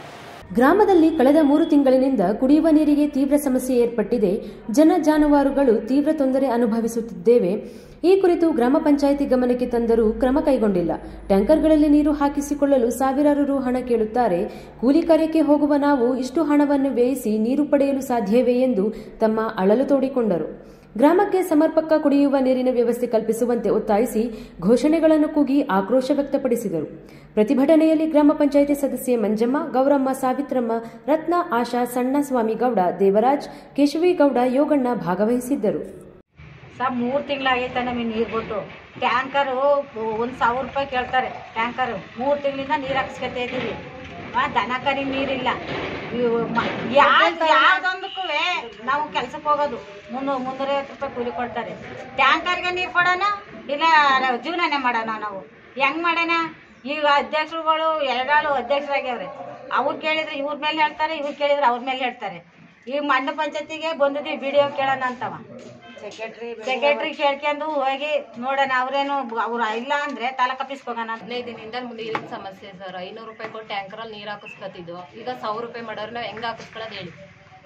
ಗ್ರಾಮದಲ್ಲಿ ಕಳೆದ ಮೂರು ತಿಂಗಳಿನಿಂದ ಕುಡಿಯುವ ನೀರಿಗೆ ತೀವ್ರ ಸಮಸ್ಯೆ ಏರ್ಪಟ್ಟಿದೆ ಜನ ಜಾನುವಾರುಗಳು ತೀವ್ರ ತೊಂದರೆ ಅನುಭವಿಸುತ್ತಿದ್ದೇವೆ ಈ ಕುರಿತು ಗ್ರಾಮ ಪಂಚಾಯಿತಿ ಗಮನಕ್ಕೆ ತಂದರೂ ಕ್ರಮ ಕೈಗೊಂಡಿಲ್ಲ ಟ್ಯಾಂಕರ್ಗಳಲ್ಲಿ ನೀರು ಹಾಕಿಸಿಕೊಳ್ಳಲು ಸಾವಿರಾರು ರು ಹಣ ಕೇಳುತ್ತಾರೆ ಕೂಲಿ ಕಾರ್ಯಕ್ಕೆ ಹೋಗುವ ನಾವು ಇಷ್ಟು ಹಣವನ್ನು ವ್ಯಯಿಸಿ ನೀರು ಪಡೆಯಲು ಸಾಧ್ಯವೇ ಎಂದು ತಮ್ಮ ಅಳಲು ತೋಡಿಕೊಂಡರು ಗ್ರಾಮಕ್ಕೆ ಸಮರ್ಪಕ ಕುಡಿಯುವ ನೀರಿನ ವ್ಯವಸ್ಥೆ ಕಲ್ಪಿಸುವಂತೆ ಒತ್ತಾಯಿಸಿ ಘೋಷಣೆಗಳನ್ನು ಕೂಗಿ ಆಕ್ರೋಶ ವ್ಯಕ್ತಪಡಿಸಿದರು ಪ್ರತಿಭಟನೆಯಲ್ಲಿ ಗ್ರಾಮ ಪಂಚಾಯಿತಿ ಸದಸ್ಯೆ ಮಂಜಮ್ಮ ಗೌರಮ್ಮ ಸಾವಿತ್ರಮ್ಮ ರತ್ನ ಆಶಾ ಸಣ್ಣ ಸ್ವಾಮಿಗೌಡ ದೇವರಾಜ್ ಕೇಶವೇಗೌಡ ಯೋಗಣ್ಣ ಭಾಗವಹಿಸಿದ್ದರು ಸರ್ ಮೂರು ತಿಂಗಳಾಗೈತೆ ನಮಗೆ ನೀರು ಬಿಟ್ಟು ಟ್ಯಾಂಕರು ಒಂದು ಸಾವಿರ ರೂಪಾಯಿ ಕೇಳ್ತಾರೆ ಟ್ಯಾಂಕರು ಮೂರು ತಿಂಗಳಿಂದ ನೀರು ಹಾಕ್ಸ್ಕೊತಾ ಇದ್ದೀವಿ ಆ, ದನ ಕರಿ ನೀರಿಲ್ಲ ಇವು ಮ- ಯಾವ್ದ್ ಯಾವ್ದೊಂದಕ್ಕೂ ನಾವು ಕೆಲ್ಸಕ್ಕೆ ಹೋಗೋದು ಮುನ್ನೂರು ಮುನ್ನೂರೈವತ್ತು ರೂಪಾಯಿ ಕೂಲಿ ಕೊಡ್ತಾರೆ ಟ್ಯಾಂಕರ್ಗೆ ನೀರು ಕೊಡೋಣ ಇಲ್ಲ ರ- ಜೀವನನೇ ಮಾಡೋಣ ನಾವು ಹೆಂಗ್ ಮಾಡೋಣ ಈಗ ಅಧ್ಯಕ್ಷರುಗಳು ಎರಡಾಳು ಅಧ್ಯಕ್ಷರಾಗ್ಯವ್ರೆ ಅವ್ರು ಕೇಳಿದ್ರೆ ಇವ್ರ ಮೇಲೆ ಹೇಳ್ತಾರೆ ಇವ್ರು ಕೇಳಿದ್ರೆ ಅವ್ರ ಮೇಲೆ ಹೇಳ್ತಾರೆ ಈಗ ಮಂಡ ಪಂಚಾಯತಿಗೆ ಬಂದಿದ್ದೀವಿ ವಿಡಿಯೋ ಕೇಳೋಣ ಅಂತವ ಸೆಕ್ರೆಟ್ರಿ ಸೆಕ್ರೆಟ್ರಿ ಕೇಳ್ಕೊಂಡು ಹೋಗಿ ನೋಡೋಣ ಅವ್ರೇನು ಅವ್ರು ಇಲ್ಲ ಅಂದ್ರೆ ತಾಲೂಕ್ ಆಫೀಸ್ಗೆ ಹೋಗೋಣ ಅಂತ ಹದಿನೈದು ದಿನದಿಂದ ನೀರಿನ ಸಮಸ್ಯೆ ಸರ್ ಐನೂರು ರೂಪಾಯಿ ಕೊಟ್ಟು ಟ್ಯಾಂಕರಲ್ಲಿ ನೀರು ಹಾಕಿಸ್ಕೊತಿದ್ದು ಈಗ ಸಾವಿರ ರೂಪಾಯಿ ಮಾಡೋರು ನಾವು ಹೆಂಗೆ ಹಾಕಿಸ್ಕೊಳ್ಳೋದು ಹೇಳಿ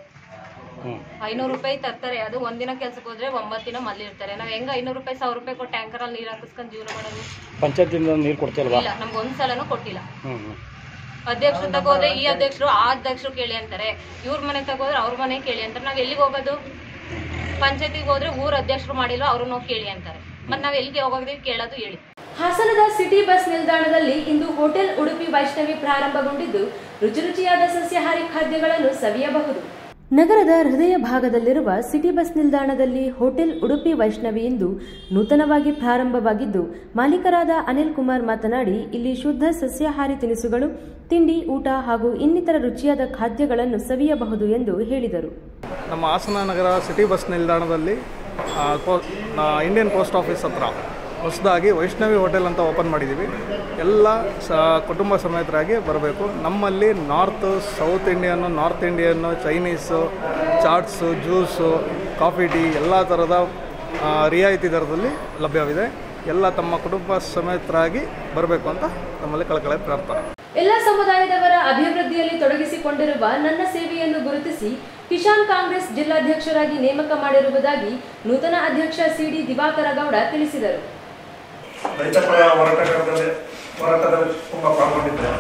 ಐನೂರು ರೂಪಾಯಿ ತರ್ತಾರೆ ಅದು ಒಂದಿನ ಕೆಲ್ಸಕ್ಕೆ ಹೋದ್ರೆ ಒಂಬತ್ತು ದಿನ ಮಲ್ಲಿರ್ತಾರೆ ನಾವು ಹೆಂಗೆ ಐನೂರು ರೂಪಾಯಿ ಸಾವಿರ ರೂಪಾಯಿ ಕೊಟ್ಟು ಟ್ಯಾಂಕರಲ್ಲಿ ನೀರು ಹಾಕಿಸ್ಕೊಂಡು ಜೀವನ ಮಾಡೋದು ಪಂಚಾಯತಿಂದ ನೀರು ಕೊಡ್ತಿಲ್ವಾ ಇಲ್ಲ ನಮ್ಗೆ ಒಂದ್ ಸಲನೂ ಕೊಟ್ಟಿಲ್ಲ ಹ್ಮ್ ಹ್ಮ್. ಅಧ್ಯಕ್ಷರು ತಗೋದ್ರೆ ಈ ಅಧ್ಯಕ್ಷರು ಆ ಅಧ್ಯಕ್ಷರು ಕೇಳಿ ಅಂತಾರೆ ಇವ್ರ ಮನೆ ತಗೋದ್ರೆ ಅವ್ರ ಮನೆ ಕೇಳಿ ಅಂತಾರೆ ನಾವ್ ಎಲ್ಲಿಗೆ ಹೋಗೋದು ಪಂಚಾಯತಿಗೆ ಹೋದ್ರೆ ಊರ್ ಅಧ್ಯಕ್ಷರು ಮಾಡಿಲ್ಲ ಅವ್ರನ್ನ ಹೋಗಿ ಕೇಳಿ ಅಂತಾರೆ ಮತ್ ನಾವ್ ಎಲ್ಲಿಗೆ ಹೋಗೋದಿವಿ ಕೇಳೋದು ಹೇಳಿ ಹಾಸನದ ಸಿಟಿ ಬಸ್ ನಿಲ್ದಾಣದಲ್ಲಿ ಇಂದು ಹೋಟೆಲ್ ಉಡುಪಿ ವೈಷ್ಣವಿ ಪ್ರಾರಂಭಗೊಂಡಿದ್ದು ರುಚಿ ರುಚಿಯಾದ ಸಸ್ಯಾಹಾರಿ ಖಾದ್ಯಗಳನ್ನು ಸವಿಯಬಹುದು ನಗರದ ಹೃದಯ ಭಾಗದಲ್ಲಿರುವ ಸಿಟಿ ಬಸ್ ನಿಲ್ದಾಣದಲ್ಲಿ ಹೋಟೆಲ್ ಉಡುಪಿ ವೈಷ್ಣವಿ ಇಂದು ನೂತನವಾಗಿ ಪ್ರಾರಂಭವಾಗಿದ್ದು ಮಾಲೀಕರಾದ ಅನಿಲ್ ಕುಮಾರ್ ಮಾತನಾಡಿ ಇಲ್ಲಿ ಶುದ್ಧ ಸಸ್ಯಾಹಾರಿ ತಿನಿಸುಗಳು ತಿಂಡಿ ಊಟ ಹಾಗೂ ಇನ್ನಿತರ ರುಚಿಯಾದ ಖಾದ್ಯಗಳನ್ನು ಸವಿಯಬಹುದು ಎಂದು ಹೇಳಿದರು ನಮ್ಮ ಹಾಸನ ನಗರ ಸಿಟಿ ಬಸ್ ನಿಲ್ದಾಣದಲ್ಲಿ ಆ, ಪೋ- ಆ, ಇಂಡಿಯನ್ ಪೋಸ್ಟ್ ಆಫೀಸ್ ಹತ್ರ ಹೊಸದಾಗಿ ವೈಷ್ಣವಿ ಹೋಟೆಲ್ ಅಂತ ಓಪನ್ ಮಾಡಿದ್ದೀವಿ ಎಲ್ಲ ಸ ಕುಟುಂಬ ಸಮೇತರಾಗಿ ಬರಬೇಕು ನಮ್ಮಲ್ಲಿ north south Indian north Indian Chinese chats juice coffee tea ಎಲ್ಲ ಥರದ ಆ, ರಿಯಾಯಿತಿ ದರದಲ್ಲಿ ಲಭ್ಯವಿದೆ ಎಲ್ಲ ತಮ್ಮ ಕುಟುಂಬ ಸಮೇತರಾಗಿ ಬರಬೇಕು ಅಂತ ನಮ್ಮಲ್ಲಿ ಕಳಕಳೆ ಪ್ರಾರ್ಥನೆ ಎಲ್ಲ ಸಮುದಾಯದವರ ಅಭಿವೃದ್ಧಿಯಲ್ಲಿ ತೊಡಗಿಸಿಕೊಂಡಿರುವ ನನ್ನ ಸೇವೆಯನ್ನು ಗುರುತಿಸಿ ಕಿಸಾನ್ ಕಾಂಗ್ರೆಸ್ ಜಿಲ್ಲಾಧ್ಯಕ್ಷರಾಗಿ ನೇಮಕ ಮಾಡಿರುವುದಾಗಿ ನೂತನ ಅಧ್ಯಕ್ಷ ಸಿಡಿ ದಿವಾಕರ ಗೌಡ ತಿಳಿಸಿದರು ರೈತ ಪರ ಹೋರಾಟಗಾರದಲ್ಲಿ ಹೋರಾಟದಲ್ಲಿ ತುಂಬ ಪಾಲ್ಗೊಂಡಿದ್ದೆ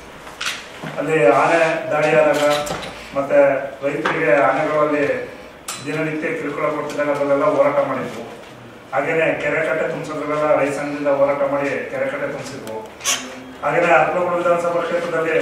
ಅಲ್ಲಿ ಆನೆ ದಾಳಿಯಾದಾಗ ಮತ್ತು ರೈತರಿಗೆ ಆನೆಗಳಲ್ಲಿ ದಿನನಿತ್ಯ ಕಿರುಕುಳ ಕೊಡ್ತಿದ್ದಾಗ ಅದರಲ್ಲೆಲ್ಲ ಹೋರಾಟ ಮಾಡಿದ್ವು ಹಾಗೆಯೇ ಕೆರೆ ಕಟ್ಟೆ ತುಂಬಿಸೋದ್ರಲ್ಲೆಲ್ಲ ರೈತ ಸಂಘದಿಂದ ಹೋರಾಟ ಮಾಡಿ ಕೆರೆ ಕಟ್ಟೆ ತುಂಬಿಸಿದ್ವು ಹಾಗೆಯೇ ಅಕ್ಲೋಪುರ ವಿಧಾನಸಭಾ ಕ್ಷೇತ್ರದಲ್ಲಿ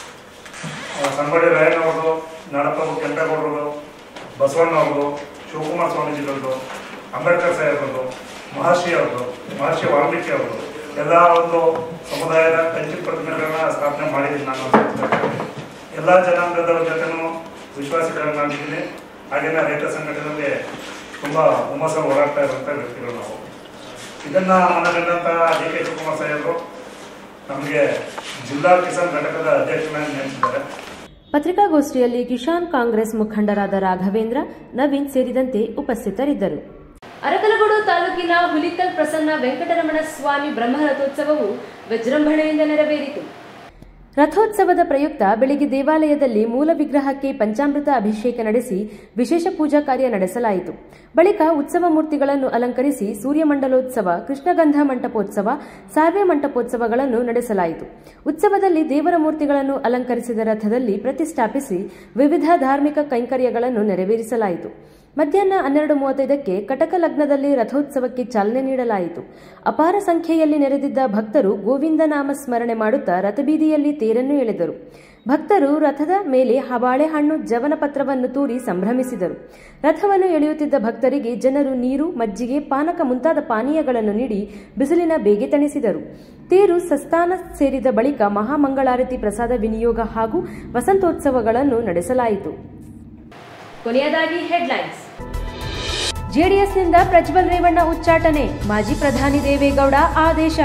ಆ, ಸಂಗೊಳ್ಳಿ ರಾಯಣ್ಣವ್ರದ್ದು ನಾಡಪ್ರಭು ಕೆಂಪೇಗೌಡರದು ಬಸವಣ್ಣ ಅವ್ರದ್ದು ಶಿವಕುಮಾರ ಸ್ವಾಮೀಜಿಗಳದ್ದು ಅಂಬೇಡ್ಕರ್ ಸಾಹೇಬ್ರದ್ದು ಮಹರ್ಷಿ ಅವ್ರದ್ದು ಮಹರ್ಷಿ ವಾಲ್ಮೀಕಿ ಅವ್ರದ್ದು ಎಲ್ಲ ಒಂದು ಸಮುದಾಯದ ಕಂಚಿನ ಪ್ರತಿಮೆಗಳನ್ನ ಸ್ಥಾಪನೆ ಮಾಡಿದ್ದೀನಿ ನಾನು ಎಲ್ಲ ಜನಾಂಗದವರ ಜೊತೆನೂ ವಿಶ್ವಾಸಿಗಳನ್ನಾಗಿದ್ದೀನಿ ಹಾಗೆಯೇ ರೈತ ಸಂಘಟನೆಯಲ್ಲಿ ತುಂಬ ಹುಮ್ಮಸ್ಸ ಹೋರಾಡ್ತಾ ಇರುವಂಥ ವ್ಯಕ್ತಿಗಳು ನಾವು ಇದನ್ನ ಮನಗಂಡಂತ ಡಿ ಕೆ ಶಿವಕುಮಾರ್ ಸಾಹೇಬರು ನಮಗೆ ಜಿಲ್ಲಾ ಕಿಸಾನ್ ಘಟಕದ ಅಧ್ಯಕ್ಷನಾಗಿ ನೇಮಿಸಿದ್ದಾರೆ ಪತ್ರಿಕಾಗೋಷ್ಠಿಯಲ್ಲಿ ಕಿಸಾನ್ ಕಾಂಗ್ರೆಸ್ ಮುಖಂಡರಾದ ರಾಘವೇಂದ್ರ ನವೀನ್ ಸೇರಿದಂತೆ ಉಪಸ್ಥಿತರಿದ್ದರು ಅರಕಲಗೂಡು ತಾಲೂಕಿನ ಹುಲಿಕಲ್ ಪ್ರಸನ್ನ ವೆಂಕಟರಮಣ ಸ್ವಾಮಿ ಬ್ರಹ್ಮರಥೋತ್ಸವವು ವಿಜೃಂಭಣೆಯಿಂದ ನೆರವೇರಿತು ರಥೋತ್ಸವದ ಪ್ರಯುಕ್ತ ಬೆಳಿಗ್ಗೆ ದೇವಾಲಯದಲ್ಲಿ ಮೂಲ ವಿಗ್ರಹಕ್ಕೆ ಪಂಚಾಮೃತ ಅಭಿಷೇಕ ನಡೆಸಿ ವಿಶೇಷ ಪೂಜಾ ಕಾರ್ಯ ನಡೆಸಲಾಯಿತು ಬಳಿಕ ಉತ್ಸವ ಮೂರ್ತಿಗಳನ್ನು ಅಲಂಕರಿಸಿ ಸೂರ್ಯಮಂಡಲೋತ್ಸವ ಕೃಷ್ಣಗಂಧ ಮಂಟಪೋತ್ಸವ ಸಾರ್ವೆ ಮಂಟಪೋತ್ಸವಗಳನ್ನು ನಡೆಸಲಾಯಿತು ಉತ್ಸವದಲ್ಲಿ ದೇವರ ಮೂರ್ತಿಗಳನ್ನು ಅಲಂಕರಿಸಿದ ರಥದಲ್ಲಿ ಪ್ರತಿಷ್ಠಾಪಿಸಿ ವಿವಿಧ ಧಾರ್ಮಿಕ ಕೈಂಕರ್ಯಗಳನ್ನು ನೆರವೇರಿಸಲಾಯಿತು ಮಧ್ಯಾಹ್ನ ಹನ್ನೆರಡು ಮೂವತ್ತೈದಕ್ಕೆ ಕಟಕ ಲಗ್ನದಲ್ಲಿ ರಥೋತ್ಸವಕ್ಕೆ ಚಾಲನೆ ನೀಡಲಾಯಿತು ಅಪಾರ ಸಂಖ್ಯೆಯಲ್ಲಿ ನೆರೆದಿದ್ದ ಭಕ್ತರು ಗೋವಿಂದ ನಾಮ ಸ್ಮರಣೆ ಮಾಡುತ್ತಾ ರಥಬೀದಿಯಲ್ಲಿ ತೇರನ್ನು ಎಳೆದರು ಭಕ್ತರು ರಥದ ಮೇಲೆ ಬಾಳೆಹಣ್ಣು ಜವನ ಪತ್ರವನ್ನು ತೂರಿ ಸಂಭ್ರಮಿಸಿದರು ರಥವನ್ನು ಎಳೆಯುತ್ತಿದ್ದ ಭಕ್ತರಿಗೆ ಜನರು ನೀರು ಮಜ್ಜಿಗೆ ಪಾನಕ ಮುಂತಾದ ಪಾನೀಯಗಳನ್ನು ನೀಡಿ ಬಿಸಿಲಿನ ಬೇಗೆ ತಣಿಸಿದರು ತೇರು ಸಸ್ತಾನ ಸೇರಿದ ಬಳಿಕ ಮಹಾಮಂಗಳಾರತಿ ಪ್ರಸಾದ ವಿನಿಯೋಗ ಹಾಗೂ ವಸಂತೋತ್ಸವಗಳನ್ನು ನಡೆಸಲಾಯಿತು ಕೊನೆಯದಾಗಿ ಹೆಡ್ಲೈನ್ಸ್ ಜೆಡಿಎಸ್ನಿಂದ ಪ್ರಜ್ವಲ್ ರೇವಣ್ಣ ಉಚ್ಚಾಟನೆ ಮಾಜಿ ಪ್ರಧಾನಿ ದೇವೇಗೌಡ ಆದೇಶ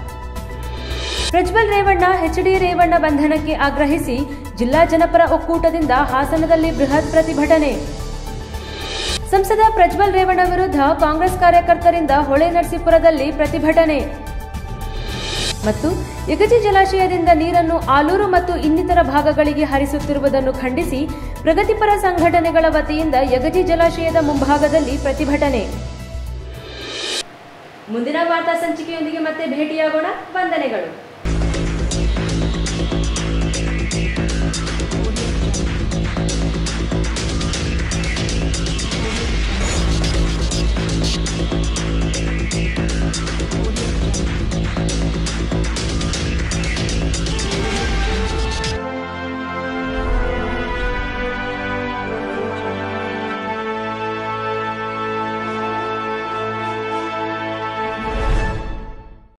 ಪ್ರಜ್ವಲ್ ರೇವಣ್ಣ ಎಚ್ಡಿ ರೇವಣ್ಣ ಬಂಧನಕ್ಕೆ ಆಗ್ರಹಿಸಿ ಜಿಲ್ಲಾ ಜನಪರ ಒಕ್ಕೂಟದಿಂದ ಹಾಸನದಲ್ಲಿ ಬೃಹತ್ ಪ್ರತಿಭಟನೆ ಸಂಸದ ಪ್ರಜ್ವಲ್ ರೇವಣ್ಣ ವಿರುದ್ಧ ಕಾಂಗ್ರೆಸ್ ಕಾರ್ಯಕರ್ತರಿಂದ ಹೊಳೆ ನರಸೀಪುರದಲ್ಲಿ ಪ್ರತಿಭಟನೆ ಮತ್ತು ಯಗಜಿ ಜಲಾಶಯದಿಂದ ನೀರನ್ನು ಆಲೂರು ಮತ್ತು ಇನ್ನಿತರ ಭಾಗಗಳಿಗೆ ಹರಿಸುತ್ತಿರುವುದನ್ನು ಖಂಡಿಸಿ ಪ್ರಗತಿಪರ ಸಂಘಟನೆಗಳ ವತಿಯಿಂದ ಯಗಜಿ ಜಲಾಶಯದ ಮುಂಭಾಗದಲ್ಲಿ ಪ್ರತಿಭಟನೆ ಮುಂದಿನ ವಾರ್ತಾ ಸಂಚಿಕೆಯೊಂದಿಗೆ ಮತ್ತೆ ಭೇಟಿಯಾಗೋಣ ವಂದನೆಗಳು